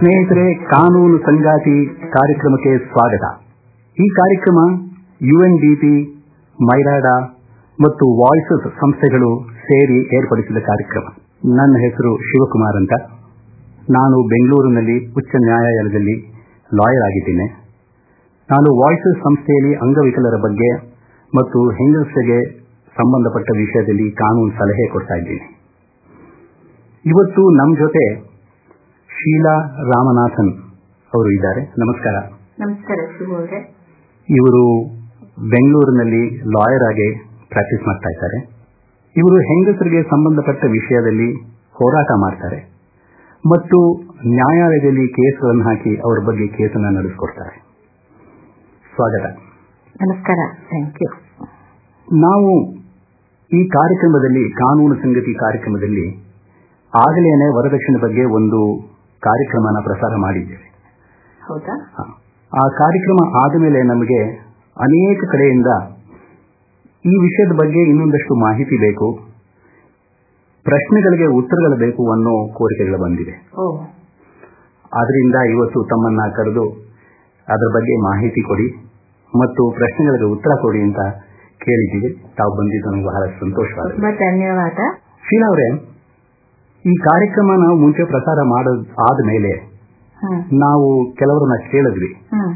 ಸ್ನೇಹಿತರೆ ಕಾನೂನು ಸಂಗಾತಿ ಕಾರ್ಯಕ್ರಮಕ್ಕೆ ಸ್ವಾಗತ ಈ ಕಾರ್ಯಕ್ರಮ ಯುಎನ್ಡಿಪಿ ಮೈರಾಡಾ ಮತ್ತು ವಾಯ್ಸಸ್ ಸಂಸ್ಥೆಗಳು ಸೇರಿ ಏರ್ಪಡಿಸಿದ ಕಾರ್ಯಕ್ರಮ ನನ್ನ ಹೆಸರು ಶಿವಕುಮಾರ್ ಅಂತ ನಾನು ಬೆಂಗಳೂರಿನಲ್ಲಿ ಉಚ್ಚ ನ್ಯಾಯಾಲಯದಲ್ಲಿ ಲಾಯರ್ ಆಗಿದ್ದೇನೆ ನಾನು ವಾಯ್ಸಸ್ ಸಂಸ್ಥೆಯಲ್ಲಿ ಅಂಗವಿಕಲರ ಬಗ್ಗೆ ಮತ್ತು ಹೆಂಗಸರಿಗೆ ಸಂಬಂಧಪಟ್ಟ ವಿಷಯದಲ್ಲಿ ಕಾನೂನು ಸಲಹೆ ಕೊಡ್ತಾ ಇದ್ದೀನಿ ಇವತ್ತು ನಮ್ಮ ಜೊತೆ ಶೀಲಾ ರಾಮನಾಥನ್ ಅವರು ಇದ್ದಾರೆ ನಮಸ್ಕಾರ ನಮಸ್ಕಾರ ಶಿವು ಅವರೇ ಇವರು ಬೆಂಗಳೂರಿನಲ್ಲಿ ಲಾಯರ್ ಆಗಿ ಪ್ರಾಕ್ಟೀಸ್ ಮಾಡ್ತಾ ಇದ್ದಾರೆ ಇವರು ಹೆಂಗಸರಿಗೆ ಸಂಬಂಧಪಟ್ಟ ವಿಷಯದಲ್ಲಿ ಹೋರಾಟ ಮಾಡ್ತಾರೆ ಮತ್ತು ನ್ಯಾಯಾಲಯದಲ್ಲಿ ಕೇಸ್ಗಳನ್ನು ಹಾಕಿ ಅವರ ಬಗ್ಗೆ ಕೇಸನ್ನು ನಡೆಸಿಕೊಡ್ತಾರೆ ಸ್ವಾಗತ ನಮಸ್ಕಾರ ಥ್ಯಾಂಕ್ ಯು ನಾವು ಈ ಕಾರ್ಯಕ್ರಮದಲ್ಲಿ ಕಾನೂನು ಸಂಗತಿ ಕಾರ್ಯಕ್ರಮದಲ್ಲಿ ಆಗಲೇನೆ ವರದಕ್ಷಿಣೆ ಬಗ್ಗೆ ಒಂದು ಕಾರ್ಯಕ್ರಮನ ಪ್ರಸಾರ ಮಾಡಿದ್ದೇವೆ ಹೌದಾ ಹ. ಆ ಕಾರ್ಯಕ್ರಮ ಆದ ಮೇಲೆ ನಮಗೆ ಅನೇಕ ಕಡೆಯಿಂದ ಈ ವಿಷಯದ ಬಗ್ಗೆ ಇನ್ನೊಂದಷ್ಟು ಮಾಹಿತಿ ಬೇಕು ಪ್ರಶ್ನೆಗಳಿಗೆ ಉತ್ತರಗಳು ಬೇಕು ಅನ್ನೋ ಕೋರಿಕೆಗಳು ಬಂದಿದೆ ಓ ಆದ್ರಿಂದ ಇವತ್ತು ತಮ್ಮನ್ನ ಕರೆದು ಅದರ ಬಗ್ಗೆ ಮಾಹಿತಿ ಕೊಡಿ ಮತ್ತು ಪ್ರಶ್ನೆಗಳಿಗೆ ಉತ್ತರ ಕೊಡಿ ಅಂತ ಕೇಳಿದ್ದೀವಿ ತಾವು ಬಂದಿದ್ದು ನಮಗೆ ಬಹಳ ಸಂತೋಷವಾಗಿದೆ ತುಂಬಾ ಧನ್ಯವಾದ ಶೀಲಾ ಅವರೇ ಈ ಕಾರ್ಯಕ್ರಮ ನಾವು ಮುಂಚೆ ಪ್ರಸಾರ ಮಾಡೋದ್ ಆದ್ಮೇಲೆ ಹ್ಮ್ ನಾವು ಕೆಲವರನ್ನ ಕೇಳಿದ್ವಿ ಹ್ಮ್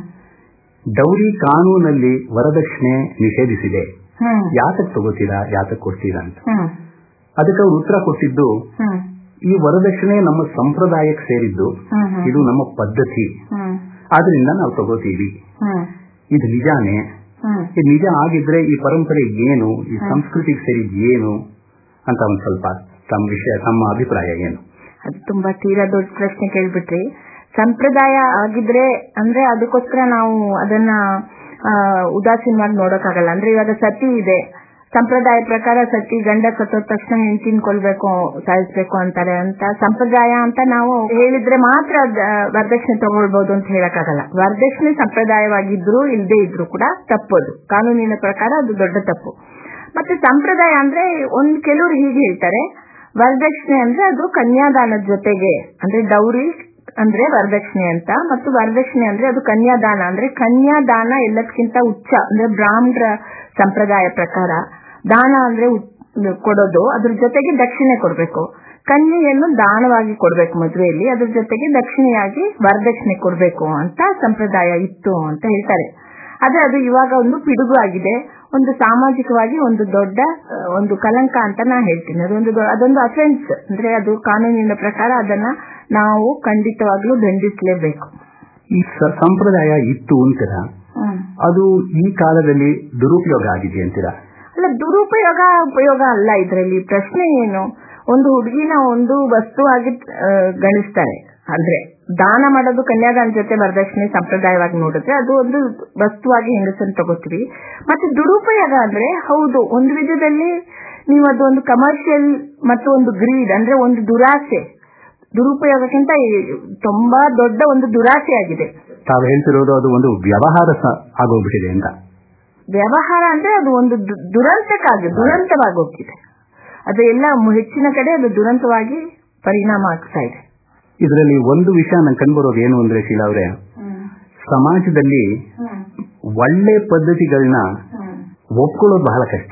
ಡೌರಿ ಕಾನೂನಲ್ಲಿ ವರದಕ್ಷಿಣೆ ನಿಷೇಧಿಸಿದೆ ಹ್ಮ್ ಯಾತಕ್ ತಗೋತೀರಾ ಯಾತಕ್ ಕೊಡ್ತೀರಾ ಅಂತ ಹ್ಮ್ ಅದಕ್ಕೆ ಅವ್ರು ಉತ್ತರ ಕೊಟ್ಟಿದ್ದು ಹ್ಮ್ ಈ ವರದಕ್ಷಿಣೆ ನಮ್ಮ ಸಂಪ್ರದಾಯಕ್ಕೆ ಸೇರಿದ್ದು ಹ್ಮ್ ಹ್ಮ್ ಇದು ನಮ್ಮ ಪದ್ಧತಿ ಹ್ಮ್ ಆದ್ರಿಂದ ನಾವು ತಗೋತೀವಿ ಹ್ಮ್ ಇದು ನಿಜಾನೇ ಹ್ಮ್ ಇದು ನಿಜ ಆಗಿದ್ರೆ ಈ ಪರಂಪರೆ ಏನು ಈ ಸಂಸ್ಕೃತಿಗೆ ಸೇರಿದ್ ಏನು ಅಂತ ಒಂದ್ ಸ್ವಲ್ಪ ತಮ್ಮ ವಿಷಯ ತಮ್ಮ ಅಭಿಪ್ರಾಯ ಏನು ಅದು ತುಂಬಾ ತೀರಾ ದೊಡ್ಡ ಪ್ರಶ್ನೆ ಕೇಳ್ಬಿಟ್ರಿ ಸಂಪ್ರದಾಯ ಆಗಿದ್ರೆ ಅಂದ್ರೆ ಅದಕ್ಕೋಸ್ಕರ ನಾವು ಅದನ್ನ ಆ, ಉದಾಸೀನವಾಗಿ ನೋಡೋಕ್ಕಾಗಲ್ಲ ಅಂದ್ರೆ ಇವಾಗ ಸತಿ ಇದೆ ಸಂಪ್ರದಾಯ ಪ್ರಕಾರ ಸತಿ ಗಂಡ ಸತ್ತೋದ ತಕ್ಷಣ ಹೆಂಡತಿನ ಕೊಲ್ಬೇಕು ಸಾಯಿಸ್ಬೇಕು ಅಂತಾರೆ ಅಂತ ಸಂಪ್ರದಾಯ ಅಂತ ನಾವು ಹೇಳಿದ್ರೆ ಮಾತ್ರ ಅದ್, ಆ, ವರದಕ್ಷಿಣೆ ತಗೊಳ್ಬಹುದು ಅಂತ ಹೇಳಕ್ಕಾಗಲ್ಲ ವರದಕ್ಷಿಣೆ ಸಂಪ್ರದಾಯವಾಗಿದ್ರು ಇಲ್ಲದೆ ಇದ್ರು ಕೂಡ ತಪ್ಪದು ಕಾನೂನಿನ ಪ್ರಕಾರ ಅದು ದೊಡ್ಡ ತಪ್ಪು ಮತ್ತೆ ಸಂಪ್ರದಾಯ ಅಂದ್ರೆ ಒಂದ್ ಕೆಲವರು ಹೀಗೆ ಹೇಳ್ತಾರೆ ವರದಕ್ಷಿಣೆ ಅಂದ್ರೆ ಅದು ಕನ್ಯಾದಾನದ ಜೊತೆಗೆ ಅಂದ್ರೆ ಡೌರಿ ಅಂದ್ರೆ ವರದಕ್ಷಿಣೆ ಅಂತ ಮತ್ತು ವರದಕ್ಷಿಣೆ ಅಂದ್ರೆ ಅದು ಕನ್ಯಾದಾನ ಅಂದ್ರೆ ಕನ್ಯಾದಾನ ಎಲ್ಲದಕ್ಕಿಂತ ಉಚ್ಚ ಅಂದ್ರೆ ಬ್ರಾಹ್ಮಣರ ಸಂಪ್ರದಾಯ ಪ್ರಕಾರ ದಾನ ಅಂದ್ರೆ ಉ- ಕೊಡೋದು ಅದ್ರ ಜೊತೆಗೆ ದಕ್ಷಿಣೆ ಕೊಡ್ಬೇಕು ಕನ್ಯೆಯನ್ನು ದಾನವಾಗಿ ಕೊಡ್ಬೇಕು ಮದುವೆಯಲ್ಲಿ ಅದ್ರ ಜೊತೆಗೆ ದಕ್ಷಿಣೆಯಾಗಿ ವರದಕ್ಷಿಣೆ ಕೊಡ್ಬೇಕು ಅಂತ ಸಂಪ್ರದಾಯ ಇತ್ತು ಅಂತ ಹೇಳ್ತಾರೆ ಆದ್ರೆ ಅದು ಇವಾಗ ಒಂದು ಪಿಡುಗು ಆಗಿದೆ ಒಂದು ಸಾಮಾಜಿಕವಾಗಿ ಒಂದು ದೊಡ್ಡ ಆ, ಒಂದು ಕಲಂಕ ಅಂತ ನಾ ಹೇಳ್ತೀನಿ ಅದೊಂದು ದೊ- ಅದೊಂದು ಅಫೆನ್ಸ್ ಅಂದ್ರೆ ಅದು ಕಾನೂನಿನ ಪ್ರಕಾರ ಅದನ್ನ ನಾವು ಖಂಡಿತವಾಗ್ಲೂ ದಂಡಿಸಲೇಬೇಕು ಈ ಸ- ಸಂಪ್ರದಾಯ ಇತ್ತು ಅಂತೀರಾ ಅದು ಈ ಕಾಲದಲ್ಲಿ ದುರುಪಯೋಗ ಆಗಿದೆ ಅಂತೀರಾ ಅಲ್ಲ ದುರುಪಯೋಗ ಉಪಯೋಗ ಅಲ್ಲ ಇದರಲ್ಲಿ ಪ್ರಶ್ನೆ ಏನು ಒಂದು ಹುಡುಗಿನ ಒಂದು ವಸ್ತುವಾಗಿ ಆ, ಗಣಿಸ್ತಾರೆ ಅಂದ್ರೆ ದಾನ ಮಾಡೋದು ಕನ್ಯಾದಾನ ಜೊತೆ ವರದಕ್ಷಿಣೆ ಸಂಪ್ರದಾಯವಾಗಿ ನೋಡಿದ್ರೆ ಅದು ಒಂದು ವಸ್ತುವಾಗಿ ಹೆಂಗಸನ್ನು ತಗೋತೀವಿ ಮತ್ತೆ ದುರುಪಯೋಗ ಅಂದ್ರೆ ಹೌದು ಒಂದು ವಿಧದಲ್ಲಿ ನೀವು ಅದು ಒಂದು ಕಮರ್ಷಿಯಲ್ ಮತ್ತು ಒಂದು ಗ್ರೀಡ್ ಅಂದ್ರೆ ಒಂದು ದುರಾಸೆ ದುರುಪಯೋಗಕ್ಕಿಂತ ಈ ತುಂಬಾ ದೊಡ್ಡ ಒಂದು ದುರಾಸೆ ಆಗಿದೆ ತಾವು ಹೇಳ್ತಿರೋದು ಅದು ಒಂದು ವ್ಯವಹಾರ ಸ- ಆಗೋಗ್ಬಿಟ್ಟಿದೆ ಅಂತ ವ್ಯವಹಾರ ಅಂದ್ರೆ ಅದು ಒಂದು ದು- ದುರಂತಕ್ಕಾಗಿ ದುರಂತವಾಗಿ ಹೋಗ್ತಿದೆ ಅದು ಎಲ್ಲ ಮು- ಹೆಚ್ಚಿನ ಕಡೆ ಅದು ದುರಂತವಾಗಿ ಪರಿಣಾಮ ಆಗ್ತಾ ಇದೆ ಇದರಲ್ಲಿ ಒಂದು ವಿಷಯ ನಂಗೆ ಕಂಡುಬರೋದು ಏನು ಅಂದ್ರೆ ಶೀಲಾ ಅವರೇ ಸಮಾಜದಲ್ಲಿ ಒಳ್ಳೆ ಪದ್ಧತಿಗಳನ್ನ ಒಪ್ಕೊಳ್ಳೋದು ಬಹಳ ಕಷ್ಟ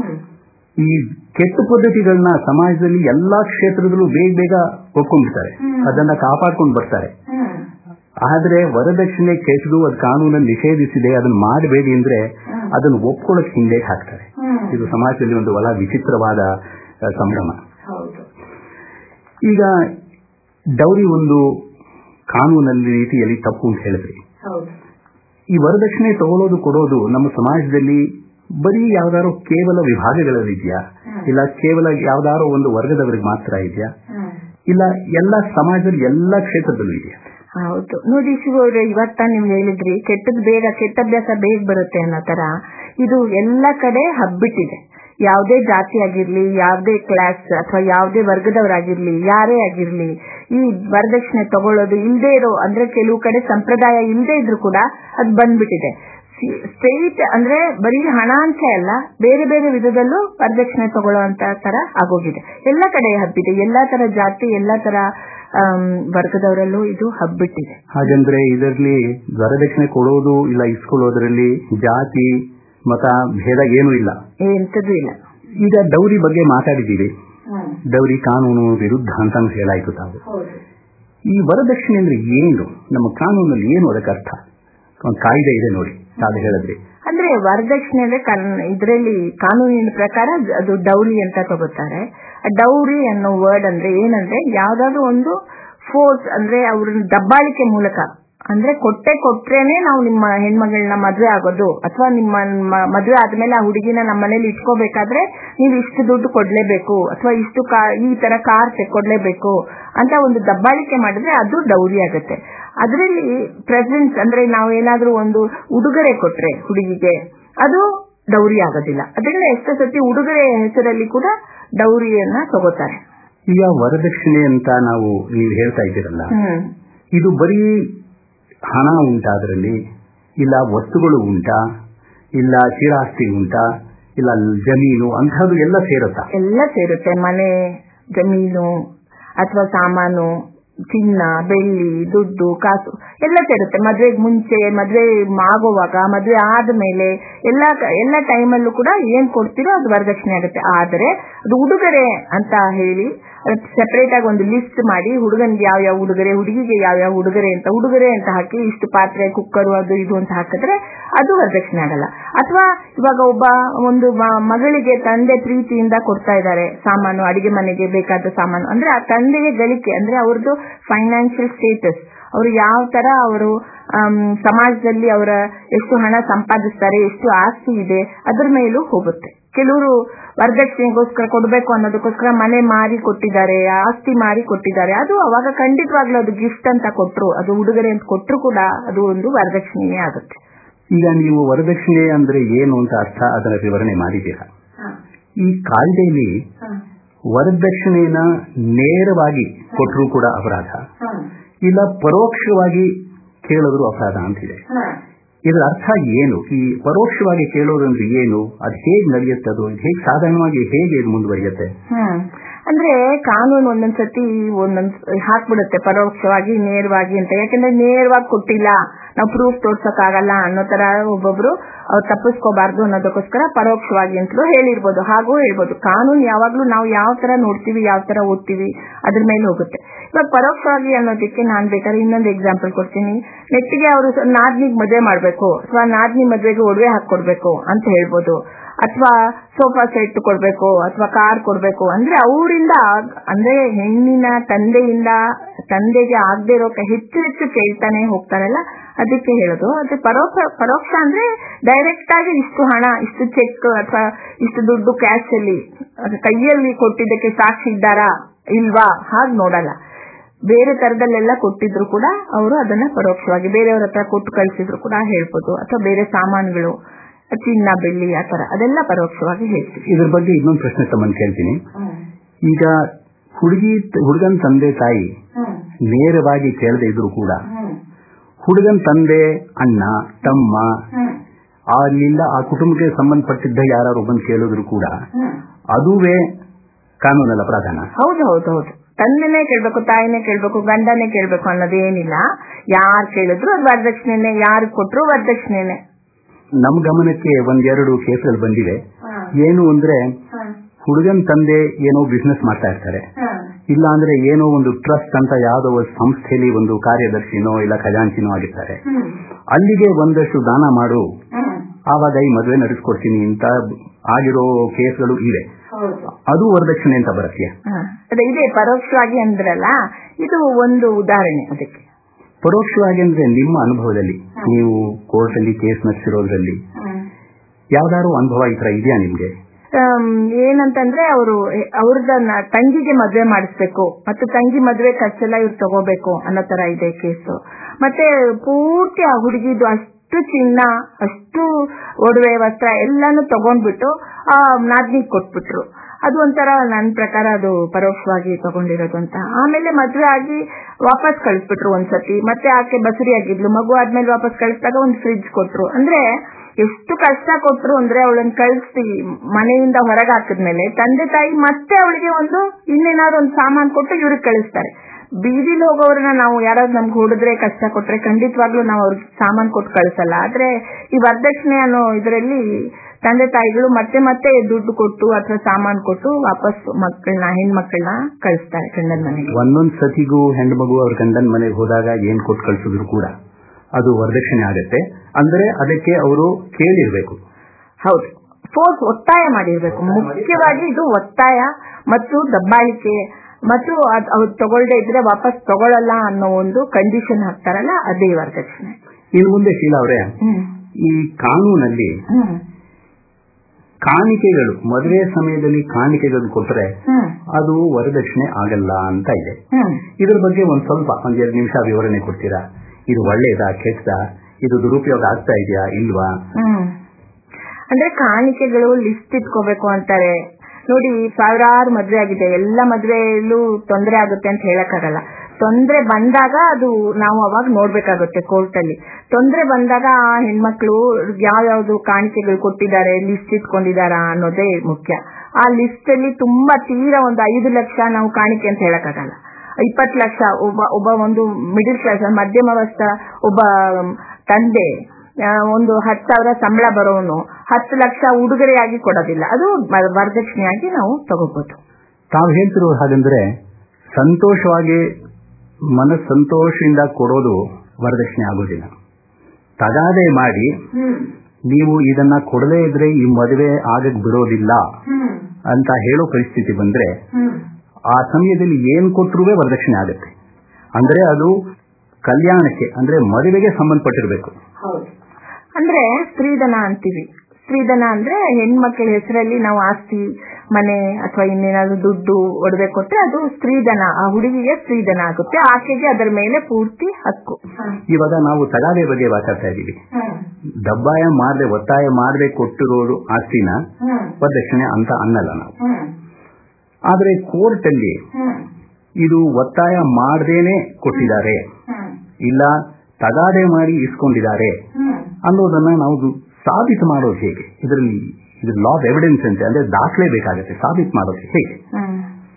ಈ ಕೆಟ್ಟ ಪದ್ಧತಿಗಳನ್ನ ಸಮಾಜದಲ್ಲಿ ಎಲ್ಲಾ ಕ್ಷೇತ್ರದಲ್ಲೂ ಬೇಗ ಬೇಗ ಒಪ್ಕೊಂಡ್ಬಿಡ್ತಾರೆ ಅದನ್ನ ಕಾಪಾಡ್ಕೊಂಡು ಬರ್ತಾರೆ ಆದ್ರೆ ವರದಕ್ಷಿಣೆ ಕೆಟ್ಟದು ಅದು ಕಾನೂನನ್ನು ನಿಷೇಧಿಸಿದೆ ಅದನ್ನ ಮಾಡಬೇಡಿ ಅಂದ್ರೆ ಅದನ್ನ ಒಪ್ಕೊಳ್ಳೋಕೆ ಹಿಂದೆ ಹಾಕ್ತಾರೆ ಇದು ಸಮಾಜದಲ್ಲಿ ಒಂದು ಬಹಳ ವಿಚಿತ್ರವಾದ ಆ, ಸಂಭ್ರಮ ಹೌದು ಈಗ ಡೌರಿ ಒಂದು ಕಾನೂನಲ್ಲಿ ರೀತಿಯಲ್ಲಿ ತಪ್ಪು ಅಂತ ಹೇಳಿದ್ರಿ ಹೌದು ಈ ವರದಕ್ಷಿಣೆ ತಗೊಳ್ಳೋದು ಕೊಡೋದು ನಮ್ಮ ಸಮಾಜದಲ್ಲಿ ಬರೀ ಯಾವ್ದಾರೋ ಕೇವಲ ವಿಭಾಗಗಳಲ್ಲಿದೆಯಾ ಇಲ್ಲ ಕೇವಲ ಯಾವ್ದಾರೋ ಒಂದು ವರ್ಗದವರಿಗೆ ಮಾತ್ರ ಇದೆಯಾ ಇಲ್ಲ ಎಲ್ಲ ಸಮಾಜದಲ್ಲಿ ಎಲ್ಲ ಕ್ಷೇತ್ರದಲ್ಲೂ ಇದೆಯಾ ಹೌದು ನೋಡಿ ಶಿವ ಅವ್ರೆ ಇವತ್ತ ನೀವು ಹೇಳಿದ್ರಿ ಕೆಟ್ಟದ್ ಬೇಗ ಕೆಟ್ಟ ಅಭ್ಯಾಸ ಬೇಗ ಬರುತ್ತೆ ಅನ್ನೋ ತರ ಇದು ಎಲ್ಲ ಕಡೆ ಹಬ್ಬಿಟ್ಟಿದೆ ಯಾವುದೇ ಜಾತಿ ಆಗಿರ್ಲಿ ಯಾವುದೇ ಕ್ಲಾಸ್ ಅಥವಾ ಯಾವುದೇ ವರ್ಗದವರಾಗಿರ್ಲಿ ಯಾರೇ ಆಗಿರ್ಲಿ ಈ ವರದಕ್ಷಿಣೆ ತಗೊಳ್ಳೋದು ಇಲ್ಲದೆ ಇರೋ ಅಂದ್ರೆ ಕೆಲವು ಕಡೆ ಸಂಪ್ರದಾಯ ಇಲ್ಲದೆ ಇದ್ರೂ ಕೂಡ ಅದು ಬಂದ್ಬಿಟ್ಟಿದೆ ಸ್ಟೇಟ್ ಅಂದ್ರೆ ಬರೀ ಹಣ ಅಂತ ಅಲ್ಲ ಬೇರೆ ಬೇರೆ ವಿಧದಲ್ಲೂ ವರದಕ್ಷಿಣೆ ತಗೊಳ್ಳುವಂತ ತರ ಆಗೋಗಿದೆ ಎಲ್ಲ ಕಡೆ ಹಬ್ಬಿದೆ ಎಲ್ಲಾ ತರ ಜಾತಿ ಎಲ್ಲಾ ತರ ಆಮ್, ವರ್ಗದವರಲ್ಲೂ ಇದು ಹಬ್ಬಿಟ್ಟಿದೆ ಹಾಗಂದ್ರೆ ಇದರಲ್ಲಿ ವರದಕ್ಷಿಣೆ ಕೊಡೋದು ಇಲ್ಲ ಇಸ್ಕೊಳ್ಳೋದ್ರಲ್ಲಿ ಜಾತಿ ಮತ ಭೇದ ಏನೂ ಇಲ್ಲ ಎಂತದೂ ಇಲ್ಲ ಈಗ ಡೌರಿ ಬಗ್ಗೆ ಮಾತಾಡಿದ್ದೀವಿ ಡೌರಿ ಕಾನೂನು ವಿರುದ್ಧ ಅಂತ ಹೇಳಾಯ್ತು ತಾವು ಈ ವರದಕ್ಷಿಣೆ ಅಂದ್ರೆ ಏನು ನಮ್ಮ ಕಾನೂನಲ್ಲಿ ಏನು ಅದಕ್ಕೆ ಅರ್ಥ ಒಂದು ಕಾಯ್ದೆ ಇದೆ ನೋಡಿ ತಾವು ಹೇಳಿದ್ರಿ ಅಂದ್ರೆ ವರದಕ್ಷಿಣೆ ಅಂದ್ರೆ ಇದರಲ್ಲಿ ಕಾನೂನಿನ ಪ್ರಕಾರ ಅದು ಡೌರಿ ಅಂತ ತಗೋತಾರೆ ಡೌರಿ ಅನ್ನೋ ವರ್ಡ್ ಅಂದ್ರೆ ಏನಂದ್ರೆ ಯಾವ್ದಾದ್ರು ಒಂದು ಫೋರ್ಸ್ ಅಂದ್ರೆ ಅವ್ರನ್ನ ದಬ್ಬಾಳಿಕೆ ಮೂಲಕ ಅಂದ್ರೆ ಕೊಟ್ಟೆ ಕೊಟ್ರೇನೆ ನಾವು ನಿಮ್ಮ ಹೆಣ್ಮಗಳನ್ನ ಮದ್ವೆ ಆಗೋದು ಅಥವಾ ನಿಮ್ಮ ಮ- ಮದ್ವೆ ಆದ್ಮೇಲೆ ಆ ಹುಡುಗಿನ ನಮ್ಮ ಮನೇಲಿ ಇಟ್ಕೋಬೇಕಾದ್ರೆ ನೀವು ಇಷ್ಟು ದುಡ್ಡು ಕೊಡ್ಲೇಬೇಕು ಅಥವಾ ಇಷ್ಟು ಕಾ ಈ ತರ ಕಾರ್ ಕೊಡ್ಲೇಬೇಕು ಅಂತ ಒಂದು ದಬ್ಬಾಳಿಕೆ ಮಾಡಿದ್ರೆ ಅದು ಡೌರಿ ಆಗುತ್ತೆ ಅದರಲ್ಲಿ ಪ್ರೆಸೆನ್ಸ್ ಅಂದ್ರೆ ನಾವು ಏನಾದ್ರೂ ಒಂದು ಉಡುಗೊರೆ ಕೊಟ್ರೆ ಹುಡುಗಿಗೆ ಅದು ಡೌರಿ ಆಗೋದಿಲ್ಲ ಅದರಿಂದ ಎಷ್ಟೋ ಸತಿ ಉಡುಗೊರೆ ಹೆಸರಲ್ಲಿ ಕೂಡ ಡೌರಿಯನ್ನ ತಗೋತಾರೆ ಈಗ ವರದಕ್ಷಿಣೆ ಅಂತ ನಾವು ನೀವು ಹೇಳ್ತಾ ಇದ್ದೀರಲ್ಲ ಹ್ಮ್ ಇದು ಬರೀ ಹಣ ಉಂಟಾ ಅದರಲ್ಲಿ ಇಲ್ಲ ವಸ್ತುಗಳು ಉಂಟಾ ಇಲ್ಲ ಚಿರಾಸ್ತಿ ಉಂಟಾ ಇಲ್ಲ ಜಮೀನು ಅಂಥದ್ದು ಎಲ್ಲ ಸೇರುತ್ತಾ ಎಲ್ಲ ಸೇರುತ್ತೆ ಮನೆ ಜಮೀನು ಅಥವಾ ಸಾಮಾನು ಚಿನ್ನ ಬೆಳ್ಳಿ ದುಡ್ಡು ಕಾಸು ಎಲ್ಲ ಸೇರುತ್ತೆ ಮದ್ವೆಗೆ ಮುಂಚೆ ಮದ್ವೆ ಆಗುವಾಗ ಮದ್ವೆ ಆದ್ಮೇಲೆ ಎಲ್ಲ ಎಲ್ಲ ಟೈಮಲ್ಲೂ ಕೂಡ ಏನ್ ಕೊಡ್ತೀರೋ ಅದು ವರದಕ್ಷಿಣೆ ಆಗುತ್ತೆ ಆದ್ರೆ ಅದು ಉಡುಗೊರೆ ಅಂತ ಹೇಳಿ ಸೆಪರೇಟ್ ಆಗಿ ಒಂದು ಲಿಸ್ಟ್ ಮಾಡಿ ಹುಡುಗನ್ಗೆ ಯಾವ ಯಾವ ಉಡುಗೊರೆ ಹುಡುಗಿಗೆ ಯಾವ ಯಾವ ಉಡುಗೊರೆ ಅಂತ ಉಡುಗೊರೆ ಅಂತ ಹಾಕಿ ಇಷ್ಟು ಪಾತ್ರೆ ಕುಕ್ಕರು ಅದು ಇದು ಅಂತ ಹಾಕಿದ್ರೆ ಅದು ವರದಕ್ಷಿಣೆ ಆಗಲ್ಲ ಅಥವಾ ಇವಾಗ ಒಬ್ಬ ಒಂದು ಮ- ಮಗಳಿಗೆ ತಂದೆ ಪ್ರೀತಿಯಿಂದ ಕೊಡ್ತಾ ಇದ್ದಾರೆ ಸಾಮಾನು ಅಡಿಗೆ ಮನೆಗೆ ಬೇಕಾದ ಸಾಮಾನು ಅಂದ್ರೆ ಆ ತಂದೆಗೆ ಗಳಿಕೆ ಅಂದ್ರೆ ಅವ್ರದ್ದು ಫೈನಾನ್ಷಿಯಲ್ ಸ್ಟೇಟಸ್ ಅವರು ಯಾವ ತರ ಅವರು ಸಮಾಜದಲ್ಲಿ ಅವರ ಎಷ್ಟು ಹಣ ಸಂಪಾದಿಸ್ತಾರೆ ಎಷ್ಟು ಆಸ್ತಿ ಇದೆ ಅದ್ರ ಮೇಲೂ ಹೋಗುತ್ತೆ ಕೆಲವರು ವರದಕ್ಷಿಣೆಗೋಸ್ಕರ ಕೊಡ್ಬೇಕು ಅನ್ನೋದಕ್ಕೋಸ್ಕರ ಮನೆ ಮಾರಿ ಕೊಟ್ಟಿದ್ದಾರೆ ಆಸ್ತಿ ಮಾರಿ ಕೊಟ್ಟಿದ್ದಾರೆ ಅದು ಅವಾಗ ಖಂಡಿತವಾಗ್ಲೂ ಅದು ಗಿಫ್ಟ್ ಅಂತ ಕೊಟ್ರು ಅದು ಉಡುಗೊರೆ ಅಂತ ಕೊಟ್ರು ಕೂಡ ಅದು ಒಂದು ವರದಕ್ಷಿಣೆಯೇ ಆಗುತ್ತೆ ಈಗ ನೀವು ವರದಕ್ಷಿಣೆ ಅಂದ್ರೆ ಏನು ಅಂತ ಅರ್ಥ ಅದರ ವಿವರಣೆ ಮಾಡಿದ್ದೀರಾ ಈ ಕಾಯ್ದೆಯಲ್ಲಿ ವರದಕ್ಷಿಣೆಯನ್ನ ನೇರವಾಗಿ ಕೊಟ್ಟರೂ ಕೂಡ ಅಪರಾಧ ಇಲ್ಲ ಪರೋಕ್ಷವಾಗಿ ಕೇಳಿದ್ರು ಅಪರಾಧ ಅಂತಿದೆ ಇದರ ಅರ್ಥ ಏನು ಈ ಪರೋಕ್ಷವಾಗಿ ಕೇಳೋದಂದ್ರೆ ಏನು ಅದು ಹೇಗೆ ನಡೆಯುತ್ತೆ ಅದು ಹೇಗೆ ಸಾಧಾರಣವಾಗಿ ಹೇಗೆ ಇದು ಮುಂದುವರಿಯುತ್ತೆ ಹ್ಮ್ ಅಂದ್ರೆ ಕಾನೂನು ಒಂದೊಂದ್ಸತಿ ಒಂದೊಂದ್ ಹಾಕ್ಬಿಡುತ್ತೆ ಪರೋಕ್ಷವಾಗಿ ನೇರವಾಗಿ ಅಂತ ಯಾಕಂದ್ರೆ ನೇರವಾಗಿ ಕೊಟ್ಟಿಲ್ಲ ನಾವು ಪ್ರೂಫ್ ತೋರ್ಸಕ್ ಆಗಲ್ಲ ಅನ್ನೋ ತರ ಒಬ್ಬೊಬ್ರು ಅವ್ರು ತಪ್ಪಿಸ್ಕೋಬಾರ್ದು ಅನ್ನೋದಕ್ಕೋಸ್ಕರ ಪರೋಕ್ಷವಾಗಿ ಅಂತಲೂ ಹೇಳಿರ್ಬೋದು ಹಾಗೂ ಹೇಳ್ಬೋದು ಕಾನೂನು ಯಾವಾಗ್ಲೂ ನಾವು ಯಾವ ತರ ನೋಡ್ತೀವಿ ಯಾವ ತರ ಓದ್ತೀವಿ ಅದ್ರ ಮೇಲೆ ಹೋಗುತ್ತೆ ಇವಾಗ ಪರೋಕ್ಷವಾಗಿ ಅನ್ನೋದಕ್ಕೆ ನಾನ್ ಬೇಕಾದ್ರೆ ಇನ್ನೊಂದು ಎಕ್ಸಾಂಪಲ್ ಕೊಡ್ತೀನಿ ನೆಟ್ಟಿಗೆ ಅವರು ನಾದ್ನಿಗ್ ಮದುವೆ ಮಾಡ್ಬೇಕು ಅಥವಾ ನಾದ್ನಿ ಮದ್ವೆಗೆ ಒಡವೆ ಹಾಕೊಡ್ಬೇಕು ಅಂತ ಹೇಳ್ಬೋದು ಅಥವಾ ಸೋಫಾ ಸೆಟ್ ಕೊಡ್ಬೇಕು ಅಥವಾ ಕಾರ್ ಕೊಡ್ಬೇಕು ಅಂದ್ರೆ ಅವರಿಂದ ಅಂದ್ರೆ ಹೆಣ್ಣಿನ ತಂದೆಯಿಂದ ತಂದೆಗೆ ಆಗದೆ ಇರೋಕೆ ಹೆಚ್ಚು ಹೆಚ್ಚು ಕೇಳ್ತಾನೆ ಹೋಗ್ತಾರಲ್ಲ ಅದಕ್ಕೆ ಹೇಳೋದು ಅದು ಪರೋಕ್ಷ ಪರೋಕ್ಷ ಅಂದ್ರೆ ಡೈರೆಕ್ಟ್ ಆಗಿ ಇಷ್ಟು ಹಣ ಇಷ್ಟು ಚೆಕ್ ಅಥವಾ ಇಷ್ಟು ದುಡ್ಡು ಕ್ಯಾಶ್ ಅಲ್ಲಿ ಅದು ಕೈಯಲ್ಲಿ ಕೊಟ್ಟಿದ್ದಕ್ಕೆ ಸಾಕ್ಷಿ ಇದ್ದಾರಾ ಇಲ್ವಾ ಹಾಗೆ ನೋಡಲ್ಲ ಬೇರೆ ತರದಲ್ಲೆಲ್ಲ ಕೊಟ್ಟಿದ್ರು ಕೂಡ ಅವರು ಅದನ್ನ ಪರೋಕ್ಷವಾಗಿ ಬೇರೆಯವ್ರ ಹತ್ರ ಕೊಟ್ಟು ಕಳಿಸಿದ್ರು ಕೂಡ ಹೇಳ್ಬೋದು ಅಥವಾ ಬೇರೆ ಸಾಮಾನುಗಳು ಚಿನ್ನ ಬೆಳ್ಳಿ ಆ ತರ ಅದೆಲ್ಲ ಪರೋಕ್ಷವಾಗಿ ಹೇಳ್ತೀವಿ ಇದ್ರ ಬಗ್ಗೆ ಇನ್ನೊಂದು ಪ್ರಶ್ನೆ ತಮ್ಮನ್ನು ಕೇಳ್ತೀನಿ ಈಗ ಹುಡುಗಿ ಹುಡುಗನ ತಂದೆ ತಾಯಿ ನೇರವಾಗಿ ಕೇಳದೆ ಇದ್ರು ಕೂಡ ಹುಡುಗನ ತಂದೆ ಅಣ್ಣ ತಮ್ಮ ಅಲ್ಲಿಂದ ಆ ಕುಟುಂಬಕ್ಕೆ ಸಂಬಂಧಪಟ್ಟಿದ್ದ ಯಾರು ಬಂದು ಕೇಳಿದ್ರು ಕೂಡ ಅದುವೇ ಕಾನೂನಲ್ಲ ಪ್ರಧಾನ ಹೌದು ಹೌದು ಹೌದು ತಂದೆನೇ ಕೇಳ್ಬೇಕು ತಾಯಿನೇ ಕೇಳ್ಬೇಕು ಗಂಡನೇ ಕೇಳ್ಬೇಕು ಅನ್ನೋದು ಏನಿಲ್ಲ ಯಾರು ಕೇಳಿದ್ರು ಅದು ವರದಕ್ಷಿಣೆನೆ ಯಾರು ಕೊಟ್ರು ವರದಕ್ಷಿಣೆನೆ ನಮ್ ಗಮನಕ್ಕೆ ಒಂದೆರಡು ಕೇಸ್ಗಳು ಬಂದಿವೆ ಏನು ಅಂದ್ರೆ ಹುಡುಗನ್ ತಂದೆ ಏನೋ ಬಿಸ್ನೆಸ್ ಮಾಡ್ತಾ ಇರ್ತಾರೆ ಇಲ್ಲ ಅಂದ್ರೆ ಏನೋ ಒಂದು ಟ್ರಸ್ಟ್ ಅಂತ ಯಾವುದೋ ಒಂದು ಸಂಸ್ಥೆಯಲ್ಲಿ ಒಂದು ಕಾರ್ಯದರ್ಶಿನೋ ಇಲ್ಲ ಖಜಾಂಚಿನೋ ಆಗಿರ್ತಾರೆ ಅಲ್ಲಿಗೆ ಒಂದಷ್ಟು ದಾನ ಮಾಡು ಆವಾಗ ಈ ಮದುವೆ ನಡೆಸ್ಕೊಡ್ತೀನಿ ಅಂತ ಆಗಿರೋ ಕೇಸ್ಗಳು ಇವೆ ಅದು ವರದಕ್ಷಿಣೆ ಅಂತ ಬರುತ್ತೆ ಹ. ಅದೇ ಇದೆ ಪರೋಕ್ಷವಾಗಿ ಅಂದ್ರಲ್ಲ ಇದು ಒಂದು ಉದಾಹರಣೆ ಅದಕ್ಕೆ ಪರೋಕ್ಷವಾಗಿ ಅಂದ್ರೆ ನಿಮ್ಮ ಅನುಭವದಲ್ಲಿ ನೀವು ಕೋರ್ಟ್ ಅಲ್ಲಿ ಕೇಸ್ ನಡೆಸಿರೋದ್ರಲ್ಲಿ ಯಾವ್ದಾದ್ರು ಅನುಭವ ಈ ತರ ಇದೆಯಾ ನಿಮ್ಗೆ ಆಮ್, ಏನಂತಂದ್ರೆ ಅವರು ಅವ್ರದ ತಂಗಿಗೆ ಮದ್ವೆ ಮಾಡಿಸ್ಬೇಕು ಮತ್ತು ತಂಗಿ ಮದ್ವೆ ಖರ್ಚೆಲ್ಲ ಇವ್ರು ತಗೋಬೇಕು ಅನ್ನೋ ತರ ಇದೆ ಕೇಸು ಮತ್ತೆ ಪೂರ್ತಿ ಆ ಹುಡುಗಿದು ಅಷ್ಟು ಚಿನ್ನ ಅಷ್ಟು ಒಡವೆ ವಸ್ತ್ರ ಎಲ್ಲಾನು ತಗೊಂಡ್ಬಿಟ್ಟು ಆ ನಾದ್ನಿಗ್ ಕೊಟ್ಬಿಟ್ರು ಅದು ಒಂಥರ ನನ್ನ ಪ್ರಕಾರ ಅದು ಪರೋಕ್ಷವಾಗಿ ತಗೊಂಡಿರೋದು ಅಂತ ಆಮೇಲೆ ಮದ್ವೆ ಆಗಿ ವಾಪಸ್ ಕಳಿಸ್ಬಿಟ್ರು ಒಂದ್ಸತಿ ಮತ್ತೆ ಆಕೆ ಬಸುರಿ ಆಗಿದ್ಲು ಮಗು ಆದ್ಮೇಲೆ ವಾಪಸ್ ಕಳಿಸಿದಾಗ ಒಂದು ಫ್ರಿಡ್ಜ್ ಕೊಟ್ರು ಅಂದ್ರೆ ಎಷ್ಟು ಕಷ್ಟ ಕೊಟ್ರು ಅಂದ್ರೆ ಅವಳನ್ನ ಕಳಿಸಿ ಮನೆಯಿಂದ ಹೊರಗೆ ಹಾಕಿದ್ಮೇಲೆ ತಂದೆ ತಾಯಿ ಮತ್ತೆ ಅವಳಿಗೆ ಒಂದು ಇನ್ನೇನಾದ್ರು ಒಂದು ಸಾಮಾನು ಕೊಟ್ಟು ಇವ್ರಿಗೆ ಕಳಿಸ್ತಾರೆ ಬೀದಿಲಿ ಹೋಗೋರನ್ನ ನಾವು ಯಾರಾದ್ರೂ ನಮ್ಗೆ ಹೊಡೆದ್ರೆ ಕಷ್ಟ ಕೊಟ್ರೆ ಖಂಡಿತವಾಗ್ಲೂ ನಾವು ಅವ್ರಿಗೆ ಸಾಮಾನು ಕೊಟ್ಟು ಕಳಿಸಲ್ಲ ಆದ್ರೆ ಈ ವರದಕ್ಷಿಣೆ ಅನ್ನೋ ಇದರಲ್ಲಿ ತಂದೆ ತಾಯಿಗಳು ಮತ್ತೆ ಮತ್ತೆ ದುಡ್ಡು ಕೊಟ್ಟು ಅಥವಾ ಸಾಮಾನು ಕೊಟ್ಟು ವಾಪಸ್ ಮಕ್ಕಳನ್ನ ಹೆಣ್ಮಕ್ಳನ್ನ ಕಳಿಸ್ತಾರೆ ಗಂಡನ ಮನೆಗೆ ಒಂದೊಂದ್ ಸತಿಗೂ ಹೆಣ್ಣು ಮಗು ಅವ್ರ ಗಂಡನ ಮನೆಗೆ ಹೋದಾಗ ಏನ್ ಕೊಟ್ಟು ಕಳ್ಸಿದ್ರು ಕೂಡ ಅದು ವರದಕ್ಷಿಣೆ ಆಗತ್ತೆ ಅಂದ್ರೆ ಅದಕ್ಕೆ ಅವರು ಕೇಳಿರ್ಬೇಕು ಹೌದು ಫೋರ್ಸ್ ಒತ್ತಾಯ ಮಾಡಿರ್ಬೇಕು ಮುಖ್ಯವಾಗಿ ಇದು ಒತ್ತಾಯ ಮತ್ತು ದಬ್ಬಾಳಿಕೆ ಮತ್ತು ಅದ್- ಅವ್ರು ತಗೊಳ್ದೇ ಇದ್ರೆ ವಾಪಸ್ ತಗೊಳ್ಳಲ್ಲ ಅನ್ನೋ ಒಂದು ಕಂಡೀಷನ್ ಹಾಕ್ತಾರಲ್ಲ ಅದೇ ವರದಕ್ಷಿಣೆ ಇನ್ನು ಮುಂದೆ ಶೀಲಾ ಅವರೇ ಹ್ಮ್ ಈ ಕಾನೂನಲ್ಲಿ ಹ್ಮ್ ಕಾಣಿಕೆಗಳು ಮದುವೆ ಸಮಯದಲ್ಲಿ ಕಾಣಿಕೆಗಳು ಕೊಟ್ರೆ ಹ್ಮ್ ಅದು ವರದಕ್ಷಿಣೆ ಆಗಲ್ಲ ಅಂತ ಇದೆ ಹ್ಮ್ ಇದ್ರ ಬಗ್ಗೆ ಒಂದ್ ಸ್ವಲ್ಪ ಒಂದ್ ಎರಡು ನಿಮಿಷ ವಿವರಣೆ ಕೊಡ್ತೀರಾ ಇದು ಒಳ್ಳೇದಾ ಕೆಟ್ಟದಾ ಇದು ದುರುಪಯೋಗ ಆಗ್ತಾ ಇದೆಯಾ ಇಲ್ವಾ ಹ್ಮ್ ಅಂದ್ರೆ ಕಾಣಿಕೆಗಳು ಲಿಸ್ಟ್ ಇಟ್ಕೋಬೇಕು ಅಂತಾರೆ ನೋಡಿ ಸಾವಿರಾರು ಮದ್ವೆ ಆಗಿದೆ ಎಲ್ಲ ಮದ್ವೆಯಲ್ಲೂ ತೊಂದರೆ ಆಗುತ್ತೆ ಅಂತ ಹೇಳಕ್ಕಾಗಲ್ಲ ತೊಂದ್ರೆ ಬಂದಾಗ ಅದು ನಾವು ಅವಾಗ ನೋಡ್ಬೇಕಾಗುತ್ತೆ ಕೋರ್ಟ್ ಅಲ್ಲಿ ತೊಂದ್ರೆ ಬಂದಾಗ ಆ ಹೆಣ್ಮಕ್ಳು ಯಾವ್ಯಾವ್ದು ಕಾಣಿಕೆಗಳು ಕೊಟ್ಟಿದ್ದಾರೆ ಲಿಸ್ಟ್ ಇಟ್ಕೊಂಡಿದಾರಾ ಅನ್ನೋದೇ ಮುಖ್ಯ ಆ ಲಿಸ್ಟ್ ಅಲ್ಲಿ ತುಂಬಾ ತೀರಾ ಒಂದು ಐದು ಲಕ್ಷ ನಾವು ಕಾಣಿಕೆ ಅಂತ ಹೇಳಕ್ಕಾಗಲ್ಲ ಇಪ್ಪತ್ತು ಲಕ್ಷ ಒಬ್ಬ ಒಬ್ಬ ಒಂದು ಮಿಡಿಲ್ ಕ್ಲಾಸ್ ಮಧ್ಯಮವಸ್ಥ ಒಬ್ಬ ತಂದೆ ಆ, ಒಂದು ಹತ್ತು ಸಾವಿರ ಸಂಬಳ ಬರೋನು ಹತ್ತು ಲಕ್ಷ ಉಡುಗೊರೆಯಾಗಿ ಕೊಡೋದಿಲ್ಲ ಅದು ವ- ವರದಕ್ಷಿಣೆಯಾಗಿ ನಾವು ತಗೋಬಹುದು ತಾವು ಹೇಳ್ತಿರೋ ಹಾಗಂದ್ರೆ ಸಂತೋಷವಾಗಿ ಮನಸ್ ಸಂತೋಷದಿಂದ ಕೊಡೋದು ವರದಕ್ಷಿಣೆ ಆಗೋದಿಲ್ಲ ತಗಾದೆ ಮಾಡಿ ನೀವು ಇದನ್ನ ಕೊಡದೇ ಇದ್ರೆ ಈ ಮದುವೆ ಆಗಕ್ ಬಿಡೋದಿಲ್ಲ ಅಂತ ಹೇಳೋ ಪರಿಸ್ಥಿತಿ ಬಂದ್ರೆ ಆ ಸಮಯದಲ್ಲಿ ಏನ್ ಕೊಟ್ಟರೂ ವರದಕ್ಷಿಣೆ ಆಗುತ್ತೆ ಅಂದ್ರೆ ಅದು ಕಲ್ಯಾಣಕ್ಕೆ ಅಂದ್ರೆ ಮದುವೆಗೆ ಸಂಬಂಧಪಟ್ಟಿರ್ಬೇಕು ಅಂದ್ರೆ ಸ್ತ್ರೀಧನ ಅಂತೀವಿ ಸ್ತ್ರೀಧನ ಅಂದ್ರೆ ಹೆಣ್ಮಕ್ಳ ಹೆಸರಲ್ಲಿ ನಾವು ಆಸ್ತಿ ಮನೆ ಅಥವಾ ಇನ್ನೇನಾದ್ರು ದುಡ್ಡು ಒಡವೆ ಕೊಟ್ರೆ ಅದು ಸ್ತ್ರೀಧನ ಆ ಹುಡುಗಿಗೆ ಸ್ತ್ರೀಧನ ಆಗುತ್ತೆ ಆಕೆಗೆ ಅದರ ಮೇಲೆ ಪೂರ್ತಿ ಹಕ್ಕು ಇವಾಗ ನಾವು ತಗಾದೆ ಬಗ್ಗೆ ಮಾತಾಡ್ತಾ ಇದೀವಿ ದಬ್ಬಾಯ ಮಾಡದೆ ಒತ್ತಾಯ ಮಾಡದೆ ಕೊಟ್ಟಿರೋದು ಆಸ್ತಿನ ವರದಕ್ಷಿಣೆ ಅಂತ ಅನ್ನಲ್ಲ ನಾವು ಆದ್ರೆ ಕೋರ್ಟ್ ಅಲ್ಲಿ ಇದು ಒತ್ತಾಯ ಮಾಡದೇನೆ ಕೊಟ್ಟಿದ್ದಾರೆ ಇಲ್ಲ ತಗಾದೆ ಮಾಡಿ ಇಸ್ಕೊಂಡಿದ್ದಾರೆ ಅನ್ನೋದನ್ನ ನಾವು ಸಾಬೀತು ಮಾಡೋದು ಹೇಗೆ ಇದರಲ್ಲಿ ಇದು ಲಾ ಆಫ್ ಎವಿಡೆನ್ಸ್ ಅಂತ ಅಂದ್ರೆ ದಾಖಲೆ ಬೇಕಾಗುತ್ತೆ ಸಾಬೀತು ಮಾಡೋದು ಹೇಗೆ ಹ್ಮ್.